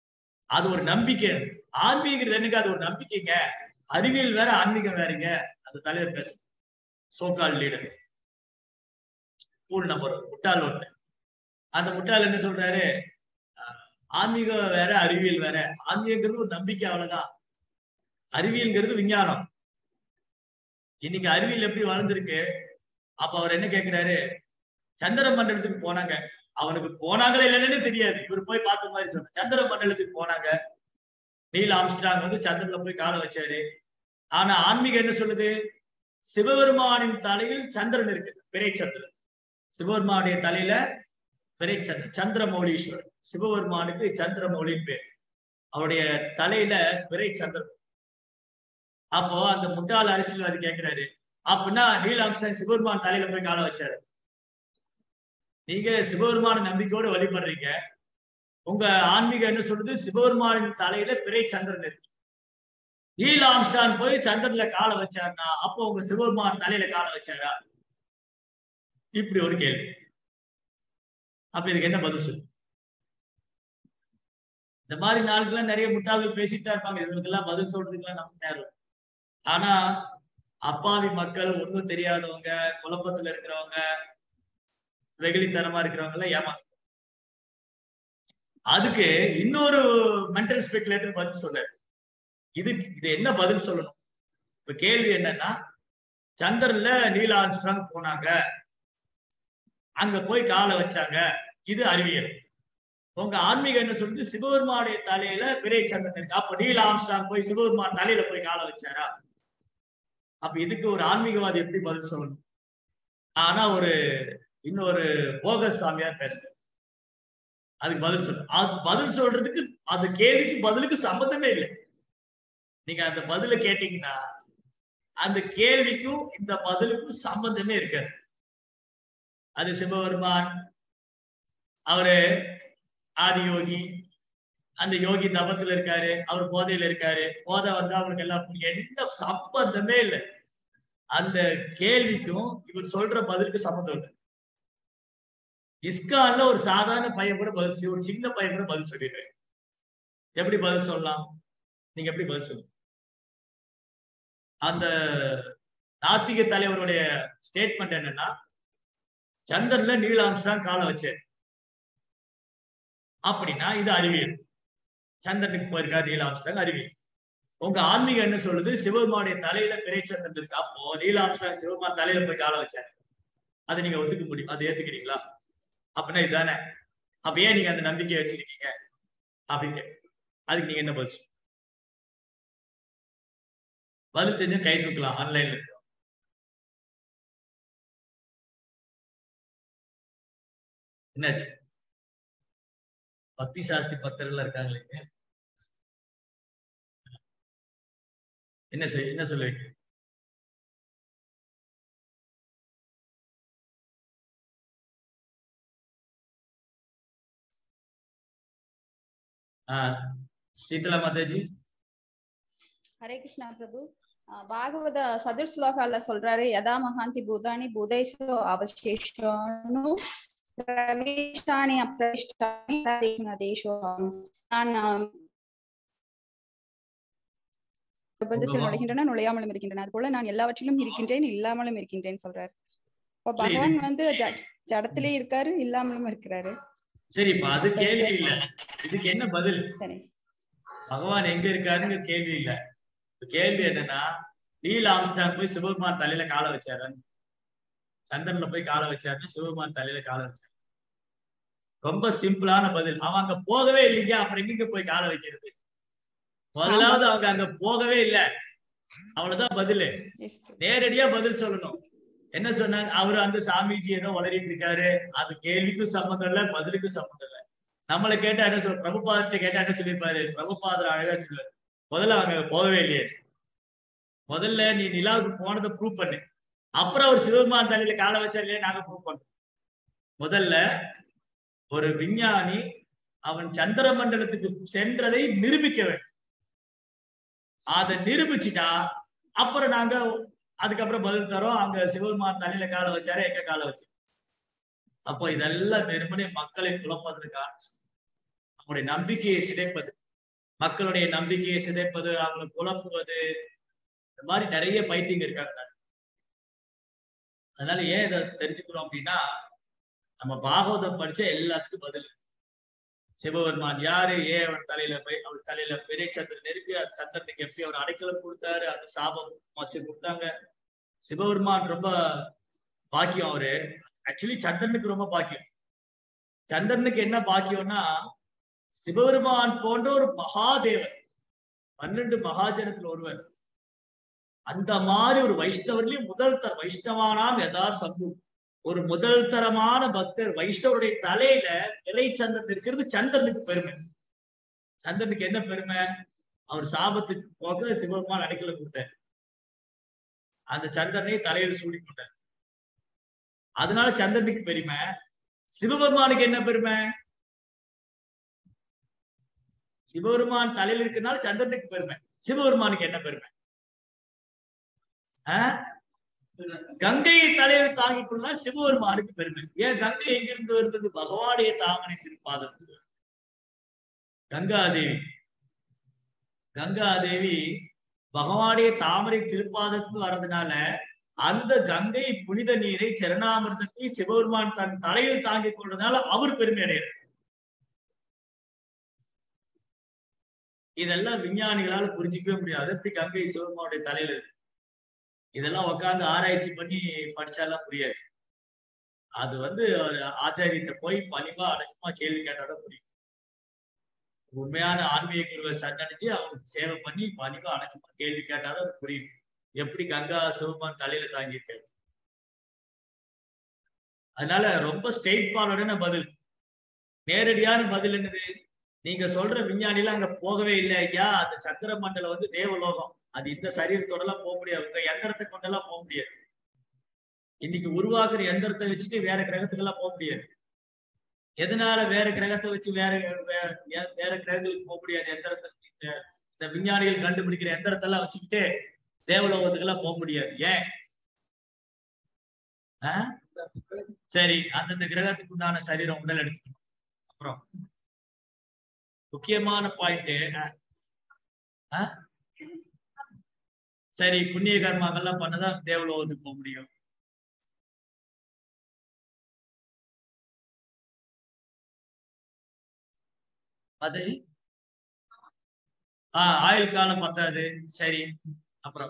அது ஒரு நம்பிக்கை ஆன்மீகம் என்னங்க அது ஒரு நம்பிக்கைங்க அறிவியல் வேற ஆன்மீகம் வேறங்க அந்த தலைவர் பேச சோகால் லீடர் கூல் நம்பர் முட்டாள் ஒன்று அந்த முட்டாள் என்ன சொல்றாரு அஹ், ஆன்மீகம் வேற அறிவியல் வேற ஆன்மீகங்கிறது ஒரு நம்பிக்கை அவ்வளவுதான் அறிவியல்ங்கிறது விஞ்ஞானம் இன்னைக்கு அறிவியல் எப்படி வளர்ந்துருக்கு அப்ப அவர் என்ன கேக்குறாரு சந்திர மண்டலத்துக்கு போனாங்க அவனுக்கு போனாங்களே இல்லைன்னு தெரியாது இவர் போய் பார்த்த மாதிரி சொன்ன சந்திர மண்டலத்துக்கு போனாங்க நீல் ஆம்ஸ்ட்ராங் வந்து சந்திரன்ல போய் காலை வச்சாரு ஆனா ஆன்மீகம் என்ன சொல்லுது சிவபெருமானின் தலையில் சந்திரன் இருக்கு பிறை சந்திரன் சிவபெருமானுடைய தலையில பிறை சந்திரன் சந்திரமௌலீஸ்வரர் சிவபெருமானுக்கு சந்திரமௌலின்னு பேர் அவருடைய தலையில பிறை சந்திரன் அப்போ அந்த முட்டாள் அரசியல்வாதி கேட்கிறாரு அப்படின்னா நீல் ஆம்ஸ்ட்ராங் சிவபெருமான் தலையில போய் காலை வச்சாரு நீங்க சிவபெருமான நம்பிக்கையோட வழிபடுறீங்க உங்க ஆன்மீகம் என்ன சொல்லுது சிவபெருமானின் தலையில பிறை சந்திரன் இருக்கு நீல் ஆம்ஸ்டான் போய் சந்திரன்ல காலை வச்சாருன்னா அப்போ உங்க சிவபெருமான் தலையில காலை வச்சாரா இப்படி ஒரு கேள்வி அப்ப இதுக்கு என்ன பதில் சொல்லு இந்த மாதிரி நாளுக்கெல்லாம் நிறைய முட்டாள்கள் பேசிட்டு தான் இருப்பாங்க இவங்களுக்கெல்லாம் பதில் சொல்றதுக்கெல்லாம் நமக்கு நேரம் ஆனா அப்பாவி மக்கள் ஒண்ணும் தெரியாதவங்க குழப்பத்துல இருக்கிறவங்க வெகுளித்தனமா இருக்கிறவங்க எல்லாம் ஏமா அதுக்கு இன்னொரு மென்டல் ஸ்பெகுலேட்டர் பதில் சொன்னாரு இது இது என்ன பதில் சொல்லணும் இப்ப கேள்வி என்னன்னா சந்திரன்ல நீல ஆம்ஸ்ட்ராங் போனாங்க அங்க போய் காலை வச்சாங்க இது அறிவியல் உங்க ஆன்மீகம் என்ன சொல்லுது சிவபெருமானுடைய தலையில பிறை சந்திரன் இருக்கு அப்ப நீல ஆம்ஸ்ட்ராங் போய் சிவபெருமான் தலையில போய் காலை வச்சாரா அப்ப இதுக்கு ஒரு ஆன்மீகவாதி எப்படி பதில் சொல்லணும் ஆனா ஒரு இன்னொரு போகஸ் சாமியார் பேசுற அதுக்கு பதில் சொல்ல அது பதில் சொல்றதுக்கு அந்த கேள்விக்கு பதிலுக்கு சம்பந்தமே இல்லை நீங்க அந்த பதில கேட்டீங்கன்னா அந்த கேள்விக்கும் இந்த பதிலுக்கும் சம்பந்தமே இருக்காது அது சிவபெருமான் அவரு ஆதியோகி அந்த யோகி தபத்துல இருக்காரு அவர் போதையில இருக்காரு போதை வந்து அவருக்கு எல்லாம் புரியும். எந்த சம்பந்தமே இல்லை அந்த கேள்விக்கும் இவர் சொல்ற பதிலுக்கு சம்பந்தம் இல்லை இஸ்கான்ல ஒரு சாதாரண பையன் கூட பதில் சொல்லி- ஒரு சின்ன பையன் கூட பதில் சொல்லிடுறாரு எப்படி பதில் சொல்லலாம் நீங்க எப்படி பதில் சொல்லுங்க அந்த நாத்திக தலைவருடைய ஸ்டேட்மெண்ட் என்னன்னா சந்திரன்ல நீல் ஆம்ஸ்ட்ராங் காலை வச்சாரு அப்படின்னா இது அறிவியல் சந்திரனுக்கு போயிருக்காரு நீல் ஆம்ஸ்ட்ராங் அறிவியல் உங்க ஆன்மீகம் என்ன சொல்லுது சிவபெருமானுடைய தலையில பிறை சந்திரன் இருக்கு அப்போ நீல் ஆம்ஸ்ட்ராங் சிவபெருமான் தலையில போய் காலை வச்சாரு அதை நீங்க ஒத்துக்க முடியும் அதை ஏத்துக்கிறீங்களா அப்படின்னா இதுதானே அப்ப ஏன் நீங்க அந்த நம்பிக்கையை வச்சிருக்கீங்க அப்படின்னு கேட்கு. அதுக்கு நீங்க என்ன பதில் சொல்லுங்க? பதில் தெரிஞ்சு கை தூக்கலாம் ஆன்லைன்ல என்னாச்சு பக்தி சாஸ்தி பக்தர்கள் இருக்காங்களே என்ன செய் என்ன சொல்லுவீங்க ஆஹ் சீதலா மாதாஜி ஹரே கிருஷ்ணா பிரபு அஹ் பாகவத சதுர் ஸ்லோகால சொல்றாரு யதா மகாந்தி பூதானி பூதேஷோ அவசேஷோனு பிரவேஷ்டானி அப்பிரவேஷ்டானி ததேஷு தேஷோ நான் அஹ், பிரபஞ்சத்தில் உங்க- நுழைகின்றன நுழையாமலும் இருக்கின்றன அது போல நான் எல்லாவற்றிலும் இருக்கின்றேன் இல்லாமலும் இருக்கின்றேன் சொல்றாரு இப்ப இல்ல, இது- பகவான் வந்து ஜ- ஜடத்திலே இருக்காரு இல்லாமலும் இருக்கிறாரு சரிப்பா அது கேள்வி இல்ல இதுக்கு என்ன பதில் சரி பகவான் எங்க இருக்காருன்னு கேள்வி இல்ல இப்ப கேள்வி என்னன்னா நீல் ஆம்ஸ்டாங் போய் சிவபெருமான் தலையில காலை வச்சாரு சந்திரன்ல போய் காலை வச்சாருன்னு சிவபெருமான் தலையில காலை வச்சாரு ரொம்ப சிம்பிளான பதில் அவன் அங்க போகவே இல்லைங்க அப்புறம் எங்க போய் காலை வைக்கிறது முதலாவது அவங்க அங்க போகவே இல்ல அவ்வளவுதான் பதில் Yes. நேரடியா பதில் சொல்லணும் என்ன சொன்னாங்க அவரு அந்த சாமிஜி ஏதோ வளரிட்டு இருக்காரு அது கேள்விக்கும் சம்மந்தம் இல்ல பதிலுக்கும் சம்மந்தம் இல்ல நம்மளை கேட்டா என்ன சொல்ற பிரபுபாதத்தை கேட்டா என்ன சொல்லியிருப்பாரு பிரபுபாதர் அழகா சொல்லுவாரு முதல்ல அவங்க போகவே இல்லையே முதல்ல நீ நிலாவுக்கு போனதை ப்ரூவ் பண்ணு அப்புறம் அவர் சிவபெருமான் தலையில காலை வச்சா இல்லையா நாங்க ப்ரூவ் பண்ணோம் முதல்ல ஒரு விஞ்ஞானி அவன் சந்திர மண்டலத்துக்கு சென்றதை நிரூபிக்க வேண்டும் அதை நிரூபிச்சுட்டா அப்புறம் நாங்க அதுக்கப்புறம் பதில் தரோம் அங்க சிவபெருமான் தலையில காலை வச்சாரு எங்க காலை வச்சு அப்போ இதெல்லாம் வெறுமனே மக்களை குழப்பதற்கான நம்முடைய நம்பிக்கையை சிதைப்பது மக்களுடைய நம்பிக்கையை சிதைப்பது அவங்களை குழப்புவது இந்த இந்த மாதிரி நிறைய பைத்தியங்க இருக்காங்க அதனால ஏன் இதை தெரிஞ்சுக்கிறோம் அப்படின்னா நம்ம பாகவதம் படிச்ச எல்லாத்துக்கும் பதில் சிவபெருமான் யாரு ஏன் அவர் தலையில போய் அவர் தலையில பெரிய சந்திரன் இருக்கு அந்த சந்திரனுக்கு எப்படி அவர் அடைக்கலம் கொடுத்தாரு அந்த சாபம் வச்சு கொடுத்தாங்க சிவபெருமான் ரொம்ப பாக்கியம் அவரு ஆக்சுவலி சந்திரனுக்கு ரொம்ப பாக்கியம் சந்திரனுக்கு என்ன பாக்கியம்னா சிவபெருமான் போன்ற ஒரு மகாதேவன் பன்னெண்டு மகாஜனத்துல ஒருவர் அந்த மாதிரி ஒரு வைஷ்ணவர்லயும் முதல் தர வைஷ்ணவானாம் யதா சம்பு ஒரு முதல் தரமான பக்தர் வைஷ்ணவருடைய தலையில நிலை சந்திரன் இருக்கிறது சந்திரனுக்கு பெருமை சந்திரனுக்கு என்ன பெருமை அவர் சாபத்துக்கு போக சிவபெருமான் அடைக்கல கொடுத்தார் அந்த சந்திரனை தலையில் சூடி கொண்டார் அதனால சந்திரனுக்கு பெருமை சிவபெருமானுக்கு என்ன பெருமை சிவபெருமான் தலையில் இருக்கிறனால சந்திரனுக்கு பெருமை சிவபெருமானுக்கு என்ன பெருமை ஆஹ் கங்கையை தலையில் தாங்கிக் கொள்ளலாம் சிவபெருமானுக்கு பெருமை ஏன் கங்கை எங்கிருந்து வருது பகவானுடைய தாமரை திருப்பாதம் கங்காதேவி கங்காதேவி பகவானுடைய தாமரை திருப்பாதத்துக்கு வர்றதுனால அந்த கங்கை புனித நீரை சரணாமிர்தத்தை சிவபெருமான் தன் தலையில் தாங்கிக் கொண்டதுனால அவர் பெருமை அடைகிறார் இதெல்லாம் விஞ்ஞானிகளால புரிஞ்சிக்கவே முடியாது எப்படி கங்கை சிவபெருமானுடைய தலையில இருக்கு இதெல்லாம் உட்காந்து ஆராய்ச்சி பண்ணி படிச்சாலாம் புரியாது அது வந்து ஆச்சாரியர்கிட்ட போய் பணிவா அடக்கமா கேள்வி கேட்டாதான் புரியும் உண்மையான ஆன்மீக குருவை சந்தனிச்சு அவங்களுக்கு சேவை பண்ணி பணிவா அடக்கமா கேள்வி கேட்டாதான் அது புரியும் எப்படி கங்கா சிவபான் தலையில தாங்கியிருக்க அதனால ரொம்ப ஸ்ட்ரெயிட் ஃபார்வர்டான பதில் நேரடியான பதில் என்னது நீங்க சொல்ற விஞ்ஞானில அங்க போகவே இல்லை ஐயா அந்த சந்திர மண்டலம் வந்து தேவலோகம் அது இந்த சரீரத்தோட எல்லாம் போக முடியாது உங்க எந்திரத்தை கொண்டெல்லாம் போக முடியாது இன்னைக்கு உருவாக்குற எந்திரத்தை வச்சுட்டு வேற கிரகத்துக்கு எல்லாம் போக முடியாது எதனால வேற கிரகத்தை வச்சு வேற வேற கிரகங்களுக்கு போக முடியாது எந்திரத்தை இந்த விஞ்ஞானிகள் கண்டுபிடிக்கிற எந்திரத்தை எல்லாம் வச்சுக்கிட்டு தேவலோகத்துக்கு எல்லாம் போக முடியாது ஏன் சரி அந்தந்த கிரகத்துக்கு உண்டான சரீரம் உடல் எடுத்துக்கணும் அப்புறம் முக்கியமான பாயிண்ட் சரி புண்ணிய கர்மாக்கள்லாம் பண்ணதான் தேவலோகத்துக்கு போக முடியும் மாதாஜி ஆஹ் ஆயுள் காலம் பத்தாது சரி அப்புறம்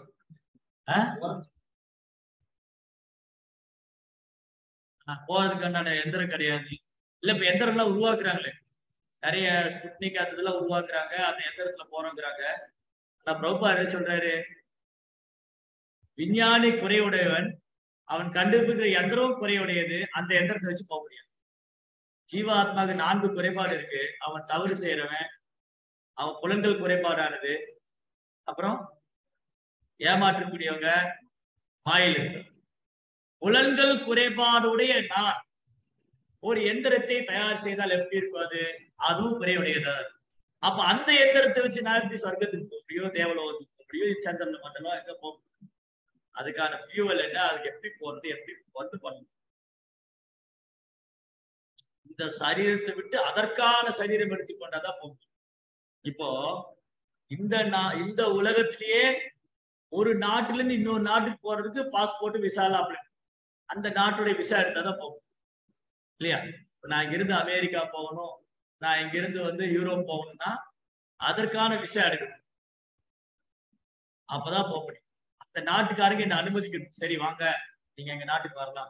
போறதுக்கு உண்டான எந்திரம் கிடையாது இல்ல இப்ப எந்திரம் எல்லாம் உருவாக்குறாங்களே நிறைய ஸ்புட்னிக் அந்த இதெல்லாம் உருவாக்குறாங்க அந்த எந்திரத்துல போறோங்கிறாங்க ஆனா பிரபா என்ன சொல்றாரு விஞ்ஞானி குறையுடையவன் அவன் கண்டுபிடிக்கிற எந்திரமும் குறையுடையது அந்த எந்திரத்தை வச்சு போக முடியாது ஜீவாத்மாவுக்கு நான்கு குறைபாடு இருக்கு அவன் தவறு செய்யறவன் அவன் புலன்கள் குறைபாடானது அப்புறம் ஏமாற்றக்கூடியவங்க மாயில் இருக்கு புலன்கள் குறைபாடுடைய நான் ஒரு எந்திரத்தை தயார் செய்தால் எப்படி இருக்கும் அது அதுவும் குறையுடையதா அப்ப அந்த எந்திரத்தை வச்சு நான் எப்படி சொர்க்கத்துக்கு போக முடியும் தேவலோகத்துக்கு போக முடியும் சந்திரன மண்டலம் எங்க போக அதுக்கான ஃபியூவல் என்ன அதுக்கு எப்படி போறது எப்படி வந்து பண்ணணும் இந்த சரீரத்தை விட்டு அதற்கான சரீரம் எடுத்துக்கொண்டாதான் போகும் இப்போ இந்த நா இந்த உலகத்திலேயே ஒரு நாட்டுல இருந்து இன்னொரு நாட்டுக்கு போறதுக்கு பாஸ்போர்ட் விசாலாம் அப்ளை அந்த நாட்டுடைய விசா எடுத்தாதான் போகும் இல்லையா இப்ப நான் இங்கிருந்து அமெரிக்கா போகணும் நான் இங்கிருந்து வந்து யூரோப் போகணும்னா அதற்கான விசா எடுக்கணும் அப்பதான் போக முடியும் அந்த நாட்டுக்காரங்க என்ன அனுமதிக்கணும் சரி வாங்க நீங்க எங்க நாட்டுக்கு வரலாம்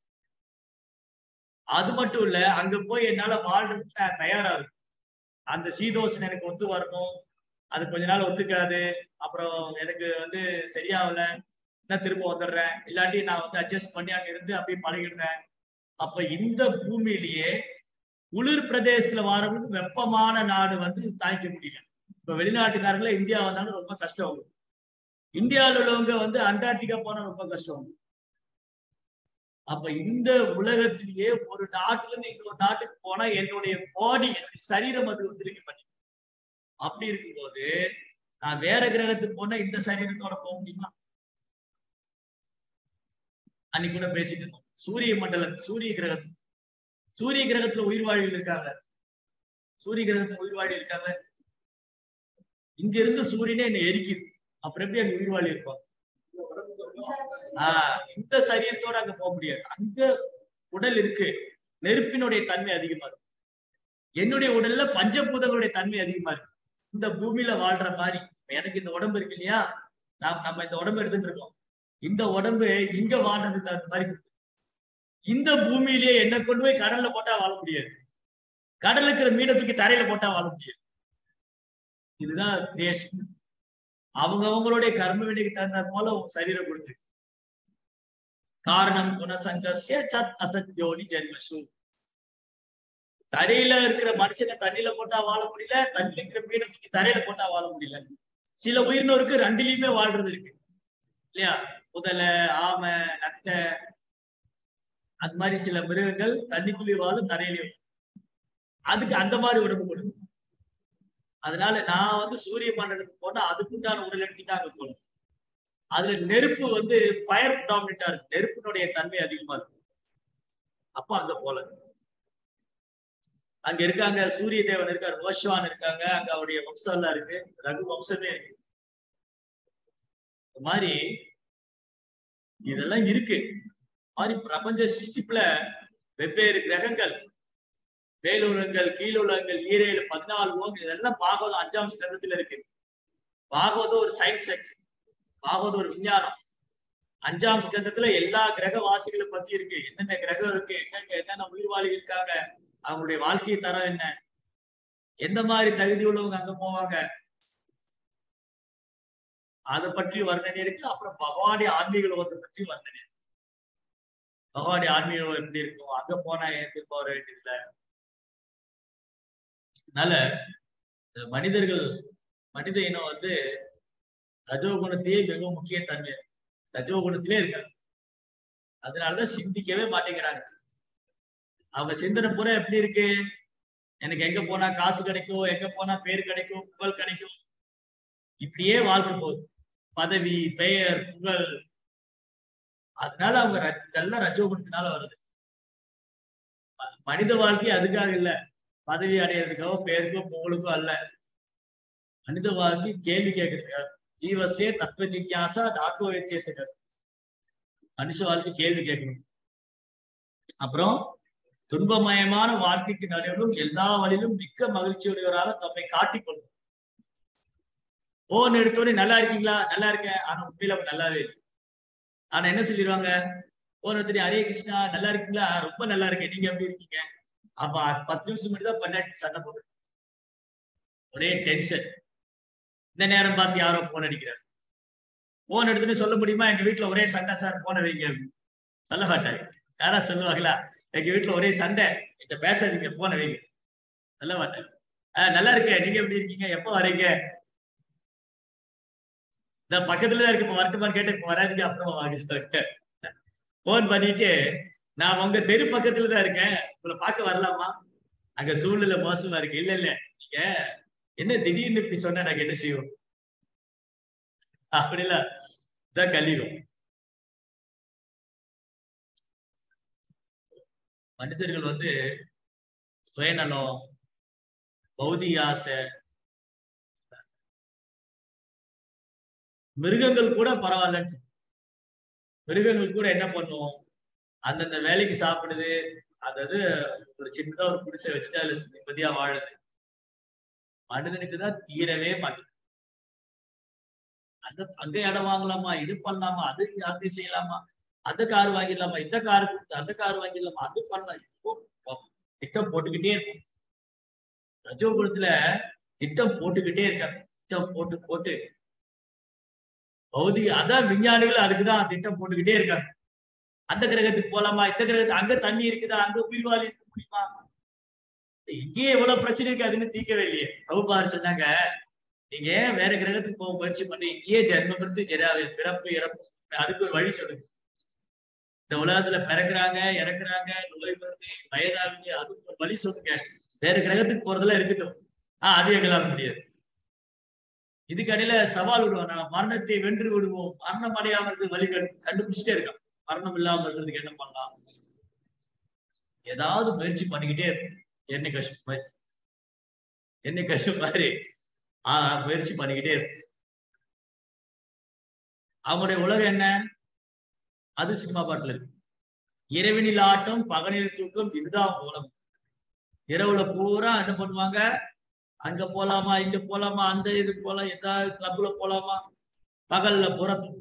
அது மட்டும் இல்ல அங்க போய் என்னால வாழ்றதுக்கு நான் தயாரா இருக்கும் அந்த சீதோஷன் எனக்கு ஒத்து வரணும் அது கொஞ்ச நாள் ஒத்துக்காது அப்புறம் எனக்கு வந்து சரியாகல என்ன திரும்ப வந்துடுறேன் இல்லாட்டி நான் வந்து அட்ஜஸ்ட் பண்ணி அங்க இருந்து அப்படியே பழகிடுறேன் அப்ப இந்த பூமியிலேயே குளிர் பிரதேசத்துல வரவங்களுக்கு வெப்பமான நாடு வந்து தாய்க்க முடியல இப்ப வெளிநாட்டுக்காரங்கள இந்தியா வந்தாலும் ரொம்ப கஷ்டம் ஆகும் இந்தியாவில் உள்ளவங்க வந்து அண்டார்டிகா போனா ரொம்ப கஷ்டம் ஆகும் அப்ப இந்த உலகத்திலேயே ஒரு நாட்டுல இருந்து இன்னொரு நாட்டுக்கு போனா என்னுடைய பாடி என்னுடைய சரீரம் அது ஒத்துழைக்க பண்ணி அப்படி இருக்கும்போது நான் வேற கிரகத்துக்கு போனா இந்த சரீரத்தோட போக முடியுமா அன்னைக்கு கூட பேசிட்டு இருந்தோம் சூரிய மண்டல சூரிய கிரகத்து சூரிய கிரகத்துல உயிர் வாழ்வில் இருக்காங்க சூரிய கிரகத்துல உயிர் வாழ்வில் இருக்காங்க இங்க இருந்து சூரியனே என்ன எரிக்குது அப்புறம் எப்படி அங்க உயிர் வாழி இருப்பாங்க ஆஹ் இந்த சரீரத்தோட அங்க போக முடியாது அங்க உடல் இருக்கு நெருப்பினுடைய தன்மை அதிகமா இருக்கு என்னுடைய உடல்ல பஞ்சபூதங்களுடைய தன்மை அதிகமா இருக்கு இந்த பூமியில வாழ்ற மாதிரி எனக்கு இந்த உடம்பு இருக்கு இல்லையா நாம் நம்ம இந்த உடம்பு எடுத்துட்டு இருக்கோம் இந்த உடம்பு இங்க வாழ்றதுக்கு தகுந்த மாதிரி இருக்கு. இந்த பூமியிலேயே என்ன கொண்டு போய் கடல்ல போட்டா வாழ முடியாது கடல்ல இருக்கிற மீனை தூக்கி தரையில போட்டா வாழ முடியாது இதுதான் கிரியேஷன் அவங்க அவங்களுடைய கர்ம வினைக்கு தகுந்த போல உன் சரீரம் கொடுத்து காரணம் குணசங்கசிய சத் அசத்யோனி ஜென்மசு தரையில இருக்கிற மனுஷனை தண்ணியில போட்டா வாழ முடியல தண்ணியில இருக்கிற மீனை தூக்கி தரையில போட்டா வாழ முடியல சில உயிரினருக்கு ரெண்டுலயுமே வாழ்றது இருக்கு இல்லையா முதலை ஆமை நத்தை அது மாதிரி சில மிருகங்கள் தண்ணிக்குள்ளேயும் வாழும் தரையிலையும் அதுக்கு அந்த மாதிரி உடம்பு கொடுக்கும் அதனால நான் வந்து சூரிய மண்டலத்துக்கு போனா அதுக்குண்டான உடல் எடுத்து தான் அங்க போகணும் அதுல நெருப்பு வந்து ஃபயர் டாமினட்டா இருக்கு நெருப்பினுடைய தன்மை அதிகமா இருக்கு அப்ப அங்க போல அங்க இருக்காங்க சூரிய தேவன் இருக்காரு ஓஷவான் இருக்காங்க அங்க அவருடைய வம்சம் எல்லாம் இருக்கு ரகு வம்சமே இருக்கு இந்த மாதிரி இதெல்லாம் இருக்கு இந்த மாதிரி பிரபஞ்ச சிருஷ்டிப்புல வெவ்வேறு கிரகங்கள் மேலுலகங்கள் கீழுலகங்கள் ஈரேழு பதினாலு ஓங்க இதெல்லாம் பாகவதம் அஞ்சாம் ஸ்கந்தத்துல இருக்கு பாகவதம் ஒரு சயின்ஸ் செக்ட் பாகவதம் ஒரு விஞ்ஞானம் அஞ்சாம் ஸ்கந்தத்துல எல்லா கிரக வாசிகளை பத்தி இருக்கு என்னென்ன கிரகம் இருக்கு எங்கெங்க என்னென்ன உயிர்வாளி இருக்காங்க அவங்களுடைய வாழ்க்கை தரம் என்ன எந்த மாதிரி தகுதி உள்ளவங்க அங்க போவாங்க அதை பற்றி வர்ணனை இருக்கு அப்புறம் பகவானுடைய ஆன்மீக உலகத்தை பற்றி வர்ணனை இருக்கு பகவானுடைய ஆன்மீக உலகம் எப்படி இருக்கும் அங்க போனா ஏன் போக வேண்டியதில்லை அதனால இந்த மனிதர்கள் மனித இனம் வந்து ரஜோகுணத்தையே மிக முக்கிய தன்மை ரஜோகுணத்திலே இருக்காங்க அதனாலதான் சிந்திக்கவே மாட்டேங்கிறாங்க அவங்க சிந்தனை பூரா எப்படி இருக்கு எனக்கு எங்க போனா காசு கிடைக்கும் எங்க போனா பேர் கிடைக்கும் புகழ் கிடைக்கும் இப்படியே வாழ்க்கை போகுது பதவி பெயர் புகழ் அதனால அவங்க ர- இதெல்லாம் ரஜோகுணத்தினால வருது மனித வாழ்க்கை அதுக்காக இல்ல பதவி அடையிறதுக்கோ பேருக்கோ புகழுக்கோ அல்ல மனித வாழ்க்கை கேள்வி கேட்கறதுக்காக ஜீவசே தத்துவ ஜிக்யாசா டாக்டோ வச்சேசகர் மனுஷ வாழ்க்கை கேள்வி கேட்கணும் அப்புறம் துன்பமயமான வாழ்க்கைக்கு நடுவிலும் எல்லா வழியிலும் மிக்க மகிழ்ச்சியுடையவராக தம்மை காட்டிக்கொள்ளும் போன் எடுத்தோடனே நல்லா இருக்கீங்களா நல்லா இருக்கேன் ஆனா உண்மையில அவங்க நல்லாவே இல்லை ஆனா என்ன சொல்லிடுவாங்க போன் எடுத்தோடனே ஹரே கிருஷ்ணா நல்லா இருக்கீங்களா ரொம்ப நல்லா இருக்கேன் நீங்க எப்படி இருக்கீங்க அப்ப பத்து நிமிஷம் மட்டும் தான் பண்ணாட்டி சண்டை போடு ஒரே டென்ஷன் இந்த நேரம் பார்த்து யாரோ போன் அடிக்கிறார் போன் எடுத்துன்னு சொல்ல முடியுமா எங்க வீட்டுல ஒரே சண்டை சார் போன வைங்க அப்படின்னு. சொல்ல மாட்டாங்க யாரா சொல்லுவாங்களா எங்க வீட்டுல ஒரே சண்டை என்கிட்ட பேசாதீங்க போன வைங்க சொல்ல மாட்டாங்க ஆஹ் நல்லா இருக்கேன் நீங்க எப்படி இருக்கீங்க எப்போ வரீங்க இந்த பக்கத்துல தான் இருக்கு இப்ப வரட்டுமான்னு கேட்டு இப்ப வராதீங்க அப்புறமா வாங்க போன் பண்ணிட்டு நான் உங்க தெரு பக்கத்துல தான் இருக்கேன் உங்களை பார்க்க வரலாமா அங்க சூழ்நிலை மோசமா இருக்கு இல்ல இல்ல நீங்க என்ன திடீர்னு இப்படி சொன்னா நாங்க என்ன செய்வோம் அப்படிலாம் இதான் கலியுகம் மனிதர்கள் வந்து சுயநலம் பௌதிக ஆசை மிருகங்கள் கூட பரவாயில்லன்னு சொல்லுது. மிருகங்கள் கூட என்ன பண்ணும் அந்தந்த வேலைக்கு சாப்பிடுது அதாவது ஒரு சின்னதா ஒரு குடிசை வச்சுட்டு அதுல நிம்மதியா வாழுது மனிதனுக்கு தான் தீரவே மாட்டேங்குது அந்த அங்க இடம் வாங்கலாமா இது பண்ணலாமா அது அது செய்யலாமா அந்த கார் வாங்கிடலாமா இந்த கார் கொடுத்து அந்த கார் வாங்கிடலாமா அது பண்ணலாம் இப்போ திட்டம் போட்டுக்கிட்டே இருக்கும் ரஜோகுலத்துல திட்டம் போட்டுக்கிட்டே இருக்காங்க திட்டம் போட்டு போட்டு பௌதிக அதான் விஞ்ஞானிகள் அதுக்குதான் திட்டம் போட்டுக்கிட்டே இருக்காங்க அந்த கிரகத்துக்கு போலாமா இந்த கிரகத்துக்கு அங்க தண்ணி இருக்குதா அங்க உயிர்வாழி இருக்க முடியுமா இங்கேயே எவ்வளவு பிரச்சனை இருக்கு அதுன்னு தீர்க்கவே இல்லையே பிரபுபார் சொன்னாங்க நீங்க ஏன் வேற கிரகத்துக்கு போக முயற்சி பண்ணி இங்கேயே ஜென்மம் எடுத்து ஜெராவே பிறப்பு இறப்பு அதுக்கு ஒரு வழி சொல்லுங்க இந்த உலகத்துல பிறக்குறாங்க இறக்குறாங்க நோய் வருது வயதாகுது அதுக்கு ஒரு வழி சொல்லுங்க வேற கிரகத்துக்கு போறதெல்லாம் இருக்கட்டும் ஆஹ் அது எங்களால முடியாது இதுக்கடையில சவால் விடுவோம் நான் மரணத்தை வென்று விடுவோம் மரணம் அடையாம இருக்கு வழி கண்டு கண்டுபிடிச்சிட்டே இருக்கான் மரணம் இல்லாம இருக்கிறதுக்கு என்ன பண்ணலாம் ஏதாவது முயற்சி பண்ணிக்கிட்டே இருக்கும் என்ன கஷ்டம் மாதிரி என்ன கஷ்டம் மாதிரி ஆஹ் முயற்சி பண்ணிக்கிட்டே இருக்கும் அவங்களுடைய உலகம் என்ன அது சினிமா பாட்டுல இருக்கு இரவினில் ஆட்டம் பகலில் தூக்கம் இதுதான் மூலம் இரவுல பூரா என்ன பண்ணுவாங்க அங்க போலாமா இங்க போலாமா அந்த இது போலாம் ஏதாவது கிளப்ல போலாமா பகல்ல பூரா தூக்கம்.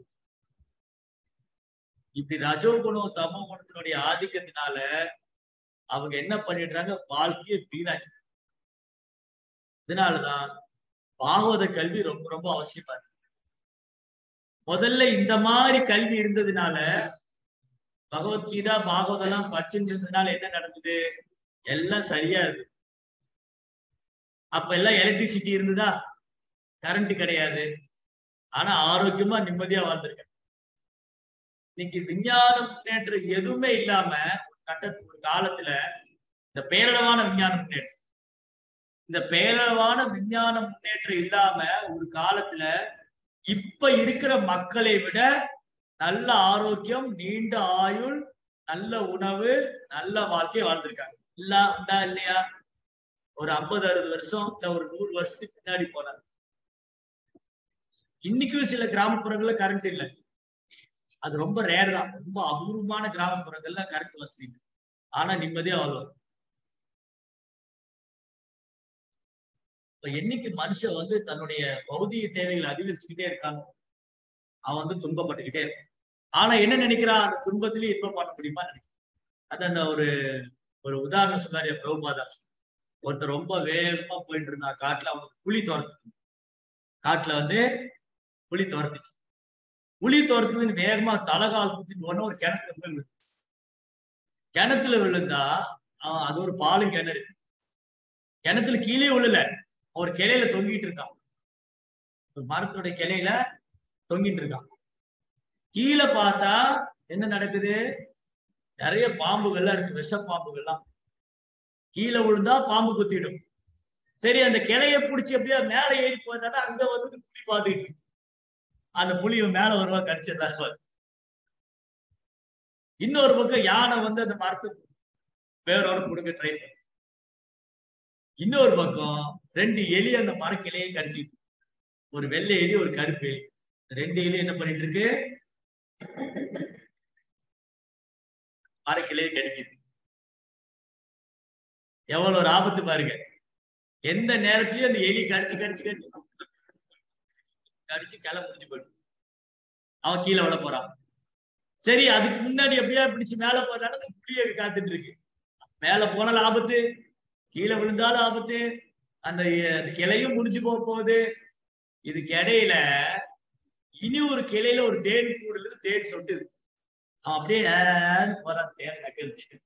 இப்படி ரஜோகுணம் தமோ குணத்தினுடைய ஆதிக்கத்தினால அவங்க என்ன பண்ணிடுறாங்க வாழ்க்கையை வீணாக்கி இதனாலதான் பாகவத கல்வி ரொம்ப ரொம்ப அவசியமா இருக்கு முதல்ல இந்த மாதிரி கல்வி இருந்ததுனால பகவத்கீதா பாகவதம் எல்லாம் படிச்சுட்டு இருந்ததுனால என்ன நடந்தது எல்லாம் சரியா இருக்கு அப்ப எல்லாம் எலக்ட்ரிசிட்டி இருந்ததா கரண்ட் கிடையாது ஆனா ஆரோக்கியமா நிம்மதியா வாழ்ந்திருக்கேன் இன்னைக்கு விஞ்ஞான முன்னேற்றம் எதுவுமே இல்லாம ஒரு கட்ட ஒரு காலத்துல இந்த பேரளவான விஞ்ஞான முன்னேற்றம் இந்த பேரளவான விஞ்ஞான முன்னேற்றம் இல்லாம ஒரு காலத்துல இப்ப இருக்கிற மக்களை விட நல்ல ஆரோக்கியம் நீண்ட ஆயுள் நல்ல உணவு நல்ல வாழ்க்கை வாழ்ந்திருக்காங்க இல்ல உண்டா இல்லையா ஒரு ஐம்பது அறுபது வருஷம் இல்ல ஒரு நூறு வருஷத்துக்கு பின்னாடி போனாங்க இன்னைக்கும் சில கிராமப்புறங்கள்ல கரண்ட் இல்லை அது ரொம்ப ரேர் தான் ரொம்ப அபூர்வமான கிராமப்புறங்கள்ல கரண்ட் வசதி இல்லை ஆனா நிம்மதியா வாழ்வாங்க இப்ப என்னைக்கு மனுஷன் வந்து தன்னுடைய பௌதிக தேவைகளை அதிகரிச்சுக்கிட்டே இருக்காங்க அவன் வந்து துன்பப்பட்டுக்கிட்டே இருக்கான் ஆனா என்ன நினைக்கிறான் அந்த துன்பத்திலேயே இன்பம் பண்ண முடியுமா நினைக்கிறான் அது அந்த ஒரு ஒரு உதாரணம் சொன்னாரு பிரபுபாதா ஒருத்தர் ரொம்ப வேகமா போயிட்டு இருந்தா காட்டுல அவனுக்கு புலி துரத்து காட்டுல வந்து புலி துரத்துச்சு புலி துரத்துதுன்னு வேகமா தலகால் குத்திட்டு உடனே ஒரு கிணத்துல போய் விழுந்து கிணத்துல விழுந்தா அவன் அது ஒரு பாலும் கிணறு கிணத்துல கீழே விழல ஒரு கிளையில தொங்கிட்டு இருக்கான் ஒரு மரத்தோட கிளையில தொங்கிட்டு இருக்கான் கீழே பார்த்தா என்ன நடக்குது நிறைய பாம்புகள்லாம் இருக்கு விஷ பாம்புகள்லாம் கீழே விழுந்தா பாம்பு குத்திடும் சரி அந்த கிளைய பிடிச்சி அப்படியே மேல ஏறி போயிருந்தா அங்க வந்து புலி பார்த்துட்டு இருக்கு. அந்த புலி இவன் மேல வருவா கடிச்சிடலாம் இன்னொரு பக்கம் யானை வந்து அந்த மரத்தை வேரோட கொடுக்க ட்ரை பண்ணு இன்னொரு பக்கம் ரெண்டு எலி அந்த மரக்கிளையை கடிச்சிட்டு ஒரு வெள்ளை எலி ஒரு கருப்பு எலி இந்த ரெண்டு எலி என்ன பண்ணிட்டு இருக்கு மரக்கிளையை கடிக்குது எவ்வளவு ஒரு ஆபத்து பாருங்க எந்த நேரத்திலயும் அந்த எலி கடிச்சு கடிச்சு கடிச்சு கடிச்சு கிளை முடிஞ்சு போயிடும் அவன் கீழே விட போறான் சரி அதுக்கு முன்னாடி எப்படியா பிடிச்சு மேல போறாலும் அந்த புளிய காத்துட்டு இருக்கு மேல போனாலும் ஆபத்து கீழே விழுந்தாலும் ஆபத்து அந்த அந்த கிளையும் முடிஞ்சு போக போகுது இதுக்கு இடையில இனி ஒரு கிளையில ஒரு தேன் கூடுல இருந்து தேன் சொட்டுது அவன் அப்படியே ஏன்னு போறான் தேன் நக்கரிச்சு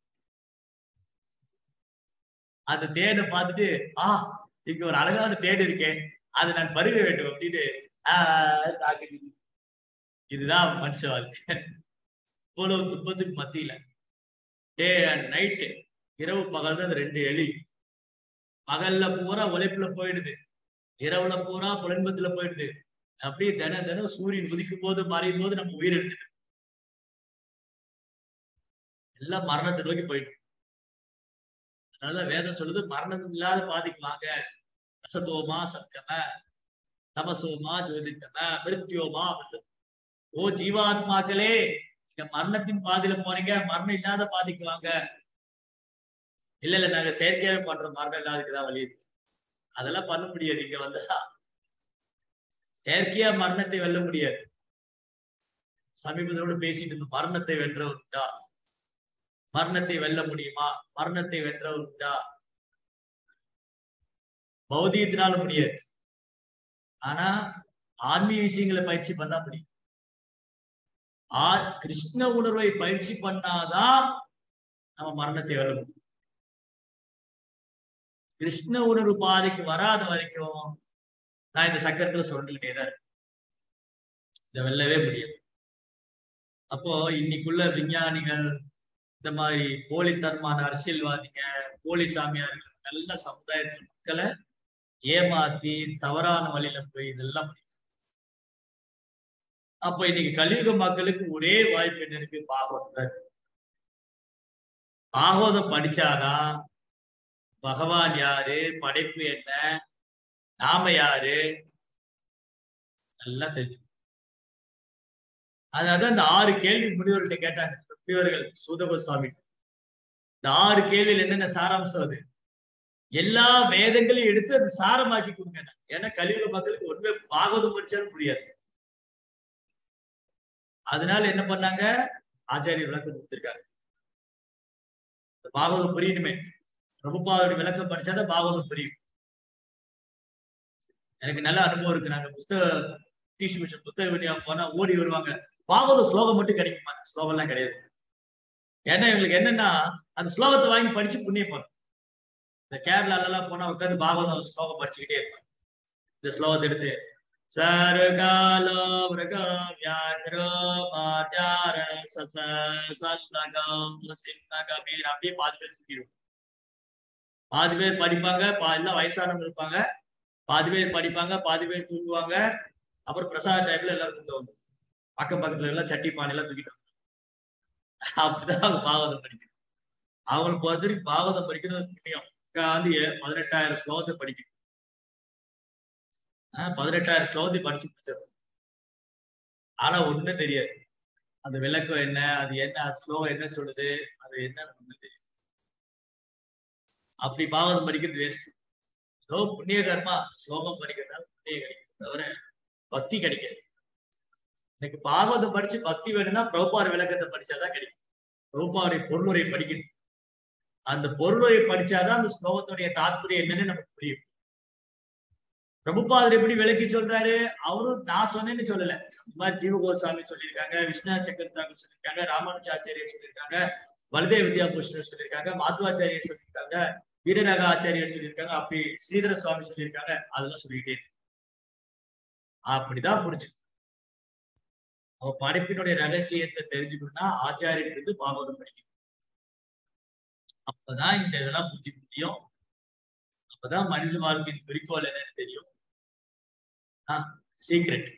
அந்த தேனை பார்த்துட்டு ஆ இங்க ஒரு அழகான தேன் இருக்கேன் அதை நான் பருக வேண்டும் அப்படின்னு ஆஹ் தாக்குது. இதுதான் மனுஷ வாழ்க்கை இவ்வளவு துன்பத்துக்கு மத்தியில டே அண்ட் நைட்டு இரவு பகல் அந்த ரெண்டு எலி பகல்ல பூரா உழைப்புல போயிடுது இரவுல பூரா புலன்பத்துல போயிடுது அப்படியே தினம் தினம் சூரியன் உதிக்கும் போது மறையும் போது நம்ம உயிர் எடுத்துட்டு எல்லாம் மரணத்தை நோக்கி போயிடும் அதனால வேதம் சொல்லுது மரணம் இல்லாத பாதிக்கு வாங்க அசத்தோமா சத்தம தமசோமா ஜோதித்தம மிருத்யோமா அப்படின்னு. ஓ ஜீவாத்மாக்களே நீங்க மரணத்தின் பாதையில போனீங்க மரணம் இல்லாத பாதிக்கு வாங்க இல்ல இல்ல நாங்க செயற்கையாவே பண்றோம் மரணம் இல்லாததுக்குதான் வழி இருக்கு. அதெல்லாம் பண்ண முடியாது இங்க வந்தா செயற்கையா மரணத்தை வெல்ல முடியாது சமீபத்தோடு பேசிட்டு இருந்தோம் மரணத்தை வென்றவருண்டா மரணத்தை வெல்ல முடியுமா மரணத்தை வென்றவருண்டா பௌதிகத்தினால முடியாது ஆனா ஆன்மீக விஷயங்களை பயிற்சி பண்ணா முடியும் ஆ கிருஷ்ண உணர்வை பயிற்சி பண்ணாதான் நம்ம மரணத்தை வெல்ல முடியும் கிருஷ்ண உணர்வு பாதைக்கு வராத வரைக்கும் நான் இந்த சக்கரத்துல சொல்லிக்கிட்டே தான் இருக்கேன். இதை வெல்லவே முடியாது அப்போ இன்னைக்குள்ள விஞ்ஞானிகள் இந்த மாதிரி போலித்தனமான அரசியல்வாதிங்க போலி சாமியார்கள் நல்ல சமுதாயத்தில் மக்களை ஏமாத்தி தவறான வழியில போய் இதெல்லாம் பண்ணி- அப்ப இன்னைக்கு கலியுக மக்களுக்கு ஒரே வாய்ப்பு என்ன இருக்கு பாகவதம் பாகவதம் படிச்சாதான் பகவான் யாரு படைப்பு என்ன நாம யாரு நல்லா தெரிஞ்சு அதாவது அந்த ஆறு கேள்வி முனிவர்கிட்ட கேட்டாங்க முனிவர்கள் சூதப சுவாமி இந்த ஆறு கேள்வியில் என்னென்ன சாராம்சம் அது எல்லா வேதங்களையும் எடுத்து அது சாரமாக்கி கொடுங்க ஏன்னா கலியுக மக்களுக்கு ஒண்ணுமே பாகவதம் படிச்சாலும் புரியாது அதனால என்ன பண்ணாங்க ஆச்சாரியர் விளக்கம் கொடுத்திருக்காங்க இந்த பாகவதம் புரியணுமே பிரபுபாவோட விளக்கம் படிச்சாதான் பாகவதம் புரியும் எனக்கு நல்ல அனுபவம் இருக்கு நாங்க புஸ்தக டியூஷன் புத்தக விநியோகம் போனா ஓடி வருவாங்க பாகவத ஸ்லோகம் மட்டும் கிடைக்குமா ஸ்லோகம் எல்லாம் கிடையாது ஏன்னா இவங்களுக்கு என்னன்னா அந்த ஸ்லோகத்தை வாங்கி படிச்சு புண்ணிய போறோம் இந்த கேரளால எல்லாம் போனா உட்காந்து பாகவதம் ஸ்லோகம் படிச்சுக்கிட்டே இருப்பாங்க இந்த ஸ்லோகத்தை எடுத்து சருகாலோ மிருகம் வியாகிரோ மாச்சார சச சல்லகம் சின்னகபீர் அப்படியே பாதி பேர் தூக்கிடுவோம் பாதி பேர் படிப்பாங்க பா எல்லாம் வயசானவங்க இருப்பாங்க பாதி பேர் படிப்பாங்க பாதி பேர் தூங்குவாங்க அப்புறம் பிரசாத டைம்ல எல்லாரும் கூப்பிட்டு பக்கம் பக்கத்துல எல்லாம் சட்டி பானை எல்லாம் தூக்கிட்டு அப்படிதான் அவங்க பாகவதம் படிக்கணும் அவங்களுக்கு பொறுத்தவரைக்கும் பாகவதம் படிக்கிறது புண்ணியம் உட்காந்து பதினெட்டாயிரம் ஸ்லோகத்தை படிக்கணும் பதினெட்டாயிரம் ஸ்லோகத்தை படிச்சு முடிச்சிடும் ஆனா ஒண்ணு தெரியாது அந்த விளக்கம் என்ன அது என்ன ஸ்லோகம் என்ன சொல்லுது அது என்ன ஒண்ணு தெரியும் அப்படி பாகவதம் படிக்கிறது வேஸ்ட் ஏதோ புண்ணிய கர்மா ஸ்லோகம் படிக்கிறதுனால புண்ணிய கிடைக்கும் தவிர பக்தி கிடைக்காது எனக்கு பாகவதம் படிச்சு பக்தி வேணும்னா பிரபுபார் விளக்கத்தை படிச்சாதான் கிடைக்கும் பிரபுபாவுடைய பொருளுரை படிக்கணும் அந்த பொருளுரை படிச்சாதான் அந்த ஸ்லோகத்துடைய தாத்பரியம் என்னன்னு நமக்கு புரியும் பிரபுபாதர் எப்படி விளக்கி சொல்றாரு அவரும் நான் சொன்னேன்னு சொல்லல இந்த மாதிரி ஜீவ கோஸ்வாமி சொல்லியிருக்காங்க விஷ்ணா சக்கரதாங்க சொல்லியிருக்காங்க ராமானுஜாச்சாரியர் சொல்லியிருக்காங்க பலதேவ வித்யாபூஷணர் சொல்லியிருக்காங்க மாத்வாச்சாரியர் சொல்லியிருக்காங்க வீரராக ஆச்சாரியர் சொல்லியிருக்காங்க அப்படி ஸ்ரீதர சுவாமி சொல்லியிருக்காங்க அதெல்லாம் சொல்லிக்கிட்டே அப்படிதான் புரிஞ்சு அவ படைப்பினுடைய ரகசியத்தை தெரிஞ்சுக்கணும்னா ஆச்சாரியருக்கு பாகவதம் படிக்கணும் அப்பதான் இந்த இதெல்லாம் புரிஞ்சுக்க முடியும் அப்பதான் மனித வாழ்க்கையின் குறிக்கோள் என்னன்னு தெரியும் சீக்ரெட்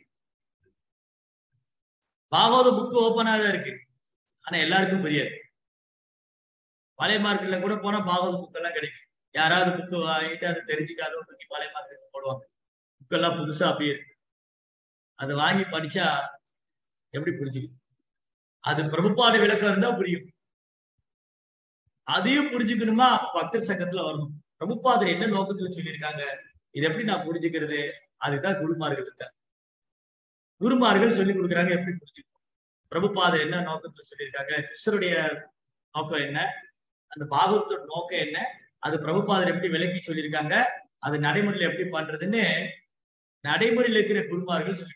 பாகவத புக்கு ஓப்பனா தான் இருக்கு ஆனா எல்லாருக்கும் புரியாது பழைய மார்க்கெட்ல கூட போனா பாகவத புக் எல்லாம் கிடைக்கும் யாராவது புக்கு வாங்கிட்டு அதை தெரிஞ்சுக்காத தூக்கி பழைய மார்க்கெட் போடுவாங்க புக்கெல்லாம் புதுசா அப்படியே இருக்கு அதை வாங்கி படிச்சா எப்படி புரிஞ்சுக்கும் அது பிரபுபாத விளக்கம் இருந்தா புரியும் அதையும் புரிஞ்சுக்கணுமா பக்தர் சங்கத்துல வரணும் பிரபுபாதர் என்ன நோக்கத்துல சொல்லியிருக்காங்க இது எப்படி நான் புரிஞ்சுக்கிறது அதுதான் குருமார்கள் இருக்காங்க குருமார்கள் சொல்லி கொடுக்குறாங்க எப்படி புரிஞ்சுக்கணும் பிரபுபாதர் என்ன நோக்கத்துல சொல்லியிருக்காங்க கிருஷ்ணருடைய நோக்கம் என்ன அந்த பாகவத்தோட நோக்கம் என்ன அது பிரபுபாதர் எப்படி விளக்கி சொல்லியிருக்காங்க அது நடைமுறையில எப்படி பண்றதுன்னு நடைமுறையில் இருக்கிற குருமார்கள் சொல்லி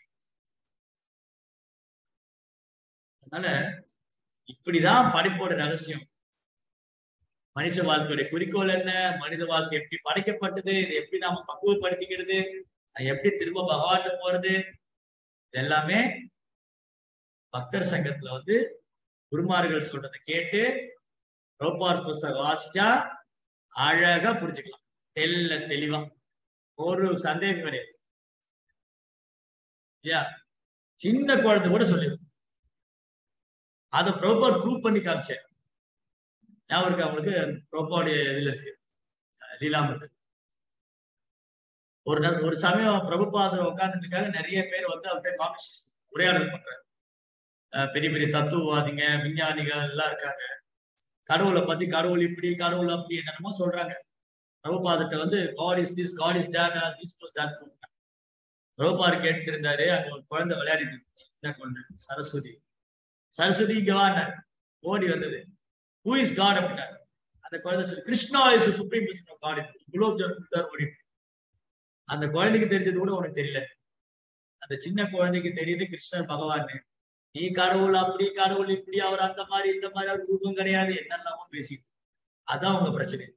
அதனால இப்படிதான் படைப்போட ரகசியம் மனித வாழ்க்கையுடைய குறிக்கோள் என்ன மனித வாழ்க்கை எப்படி படைக்கப்பட்டது இது எப்படி நாம பக்குவப்படுத்திக்கிறது எப்படி திரும்ப பகவான்ல போறது இது எல்லாமே பக்தர் சங்கத்துல வந்து குருமார்கள் சொல்றதை கேட்டு ரோபார் புஸ்தகம் வாசிச்சா அழகா புரிஞ்சுக்கலாம் தெல்ல தெளிவா ஒரு சந்தேகம் கிடையாது இல்லையா சின்ன குழந்தை கூட சொல்லிடும் அதை ப்ரோபார் ப்ரூவ் பண்ணி காமிச்சேன் ஞாபகம் இருக்கு அவங்களுக்கு ப்ரோபாவுடைய இதுல இருக்கு லீலாமத்து ஒரு ஒரு சமயம் பிரபுபாதர் உட்கார்ந்துட்டு இருக்காங்க நிறைய பேர் வந்து அவர்கிட்ட கான்வர்சேஷன் உரையாடல் பண்றாங்க பெரிய பெரிய தத்துவவாதிங்க விஞ்ஞானிகள் எல்லாம் இருக்காங்க கடவுளை பத்தி கடவுள் இப்படி கடவுள் அப்படி என்னென்னமோ சொல்றாங்க பிரபுபாதர்கிட்ட வந்து God is this God is that this was that Prabhupada கேட்டுட்டு இருந்தாரு அங்க ஒரு குழந்தை விளையாடிட்டு இருந்துச்சு சின்ன குழந்தை சரஸ்வதி சரஸ்வதி இங்க வாங்க ஓடி வந்தது ஹூ இஸ் காட் அப்படின்னா அந்த குழந்தை சொல்லி Krishna is supreme God gulab jamun ஓடி அந்த குழந்தைக்கு தெரிஞ்சது கூட உனக்கு தெரியல அந்த சின்ன குழந்தைக்கு தெரியுது கிருஷ்ணர் பகவான் நீ கடவுள் அப்படி கடவுள் இப்படி அவர் அந்த மாதிரி இந்த மாதிரி அவர் ரூபம் கிடையாது என்னெல்லாமோ பேசி அதான் உங்க பிரச்சனை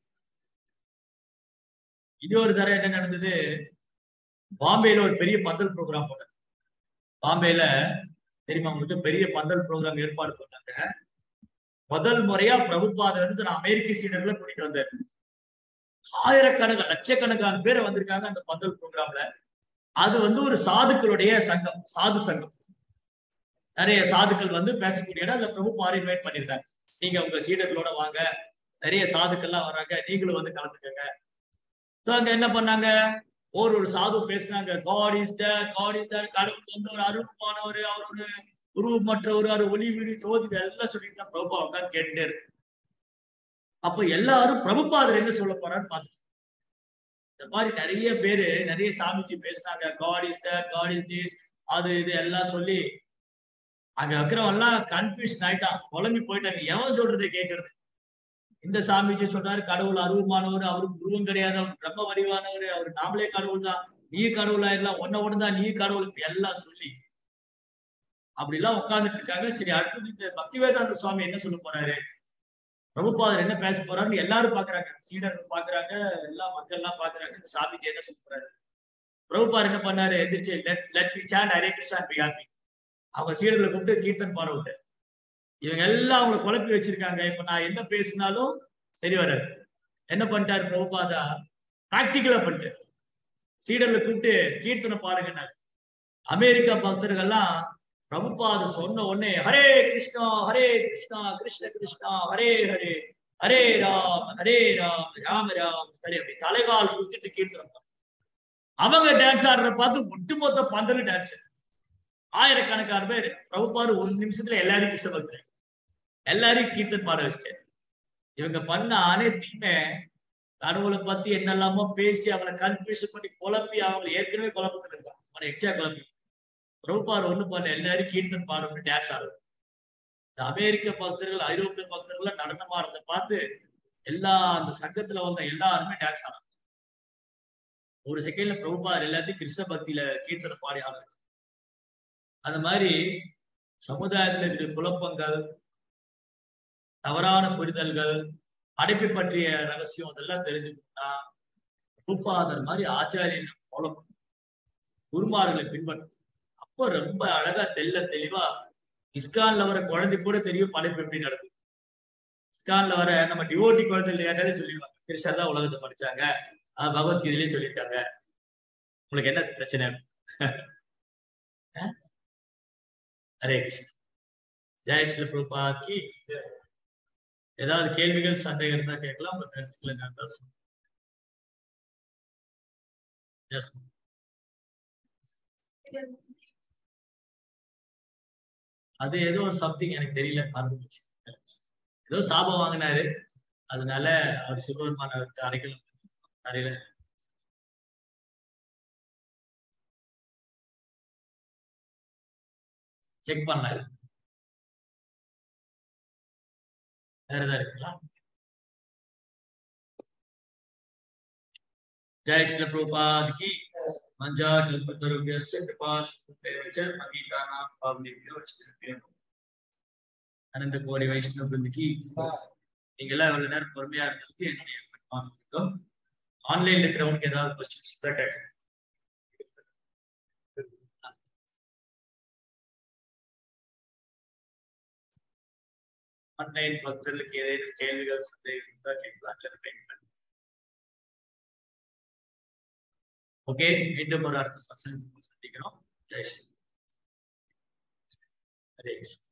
இன்னொரு தரம் என்ன நடந்தது பாம்பேல ஒரு பெரிய பந்தல் ப்ரோக்ராம் போட்டாங்க பாம்பேல தெரியுமா உங்களுக்கு பெரிய பந்தல் ப்ரோக்ராம் ஏற்பாடு பண்ணாங்க முதல் முறையா பிரபுபாதர் வந்து நான் அமெரிக்க சீனர்ல கூட்டிட்டு வந்தாரு ஆயிரக்கணக்கான லட்சக்கணக்கான பேர் வந்திருக்காங்க அந்த பந்தல் ப்ரோக்ராம்ல அது வந்து ஒரு சாதுக்களுடைய சங்கம் சாது சங்கம் நிறைய சாதுக்கள் வந்து பேசக்கூடிய இடம் அதுல பிரபுபார் இன்வைட் பண்ணிருக்காங்க நீங்க உங்க சீடர்களோட வாங்க நிறைய சாதுக்கள்லாம் வராங்க நீங்களும் வந்து கலந்துக்கங்க சோ அங்க என்ன பண்ணாங்க ஒரு ஒரு சாது பேசினாங்க God is the God is the கடவுள் வந்து ஒரு அருள்மானவர் அவர் ஒரு உருவமற்ற ஒரு ஒளி விழி ஜோதி எல்லாம் சொல்லிட்டு பிரபா உட்காந்து கேட்டுட்டே இருக்கு அப்ப எல்லாரும் பிரபுபாதர் என்ன சொல்ல போறான்னு பார்த்து இந்த மாதிரி நிறைய பேரு நிறைய சாமிஜி பேசினாங்க God is that God is this அது இது எல்லாம் சொல்லி அங்க இருக்கிறவன் எல்லாம் கன்ஃபியூஷன் ஆயிட்டான் குழம்பி போயிட்டாங்க எவன் சொல்றதை கேட்கறது இந்த சாமிஜி சொன்னாரு கடவுள் அருவமானவர் அவருக்கு உருவம் கிடையாது அவர் பிரம்ம வடிவானவர் அவர் நாமளே கடவுள் தான் நீ கடவுள் ஆயிடலாம் ஒன்ன ஒண்ணுதான் நீ கடவுள் இப்படி எல்லாம் சொல்லி அப்படி எல்லாம் உட்கார்ந்துட்டு இருக்காங்க சரி அடுத்தது இந்த பக்திவேதாந்த சுவாமி என்ன சொல்ல போறாரு பிரபுபாதர் என்ன பேச போறாருன்னு எல்லாரும் பாக்குறாங்க சீடர்கள் பாக்குறாங்க எல்லா மக்கள் எல்லாம் பாக்குறாங்க இந்த சாமிஜி என்ன சொல்ல போறாரு பிரபுபாதர் என்ன பண்ணாரு எந்திரிச்சு let let me chant Hare Krishna be happy அவங்க சீடர்களை கூப்பிட்டு கீர்த்தன் பாட விட்டு இவங்க எல்லாம் அவங்களை குழப்பி வச்சிருக்காங்க இப்ப நான் என்ன பேசினாலும் சரி வராது என்ன பண்ணிட்டாரு பிரபுபாதா பிராக்டிக்கலா பண்ணிட்டாரு சீடர்களை கூப்பிட்டு கீர்த்தனை பாடுங்கன்னாரு அமெரிக்கா பக்தர்கள்லாம் பிரபுபாத சொன்ன உடனே ஹரே கிருஷ்ணா ஹரே கிருஷ்ணா கிருஷ்ண கிருஷ்ணா ஹரே ஹரே ஹரே ராம் ஹரே ராம் ராம ராம் ஹரே அப்படி தலைகால் குடுத்துட்டு கீர்த்தனம் அவங்க டான்ஸ் ஆடுறத பார்த்து ஒட்டுமொத்த பந்தலும் டான்ஸ் ஆயிரக்கணக்கான பேர் பிரபுபாடு ஒரு நிமிஷத்துல எல்லாரையும் கிருஷ்ண பக்தர் எல்லாரையும் கீர்த்தன் பாட வச்சிட்டாரு இவங்க பண்ண அனைத்தையுமே கடவுளை பத்தி என்னெல்லாமோ பேசி அவங்களை கன்ஃபியூஷன் பண்ணி குழப்பி அவங்களை ஏற்கனவே குழப்பத்துல இருக்காங்க அவனை எக்ஸ்ட்ரா குழப்பி பிரபுபாடு ஒண்ணு பண்ண எல்லாரும் கீர்த்தன் பாடணும்னு டான்ஸ் ஆடுறது இந்த அமெரிக்க பக்தர்கள் ஐரோப்பிய பக்தர்கள் நடனம் ஆடுறதை பார்த்து எல்லா அந்த சங்கத்துல வந்த எல்லாருமே டான்ஸ் ஆனாங்க ஒரு செகண்ட்ல பிரபுபாதர் எல்லாத்தையும் கிருஷ்ண பக்தியில கீர்த்தனை பாடி ஆரம்பிச்சு அந்த மாதிரி சமுதாயத்துல இருக்கிற குழப்பங்கள் தவறான புரிதல்கள் அடைப்பை பற்றிய ரகசியம் அதெல்லாம் தெரிஞ்சுக்கணும்னா பிரபுபாதர் மாதிரி ஆச்சாரியனை ஃபாலோ பண்ணும் குருமார்களை பின்பற்றும் அப்போ ரொம்ப அழகா தெல்ல தெளிவா இஸ்கான்ல வர குழந்தை கூட தெரியும் படைப்பு எப்படி நடக்குது இஸ்கான்ல வர நம்ம டிவோட்டி குழந்தைகள் கேட்டாலே சொல்லிடுவாங்க கிருஷ்ணர் தான் உலகத்தை படிச்சாங்க அது பகவத்கீதையிலே சொல்லிட்டாங்க உங்களுக்கு என்ன பிரச்சனை ஹரே கிருஷ்ணா ஜெய் ஸ்ரீ பிரபாக்கி ஏதாவது கேள்விகள் சந்தேகம் இருந்தா கேட்கலாம் உங்க கருத்துக்களை நான் தான் சொல்றேன் எஸ் அது ஏதோ சம்திங் எனக்கு தெரியல மறந்து போச்சு ஏதோ சாபம் வாங்கினாரு அதனால அவர் சிவபெருமான அடைக்கலம் தெரியல செக் பண்ணல வேற ஏதாவது இருக்குங்களா जय श्री प्रभुपाद की मंजा कल्पतरुभ्यश्च कृपाश्च अगीतानां पावनेभ्यो वैष्णवेभ्यो அனந்த கோடி வைஷ்ணவ பிருந்துக்கு நீங்க எல்லாம் இவ்வளவு நேரம் பொறுமையா இருந்ததுக்கு என்னுடைய வணக்கம் ஆன்லைன்ல இருக்கிறவங்களுக்கு ஏதாவது கொஸ்டின்ஸ் கேட்டேன் ஆன்லைன் பக்தர்களுக்கு ஏதேனும் கேள்விகள் சந்தேகம் இருந்தால் கேட்கலாம் அல்லது கேட்கலாம் ஓகே மீண்டும் ஒரு அடுத்த சத்சங்கம் சந்திக்கிறோம் ஜெய் ஸ்ரீ ஹரே கிருஷ்ணா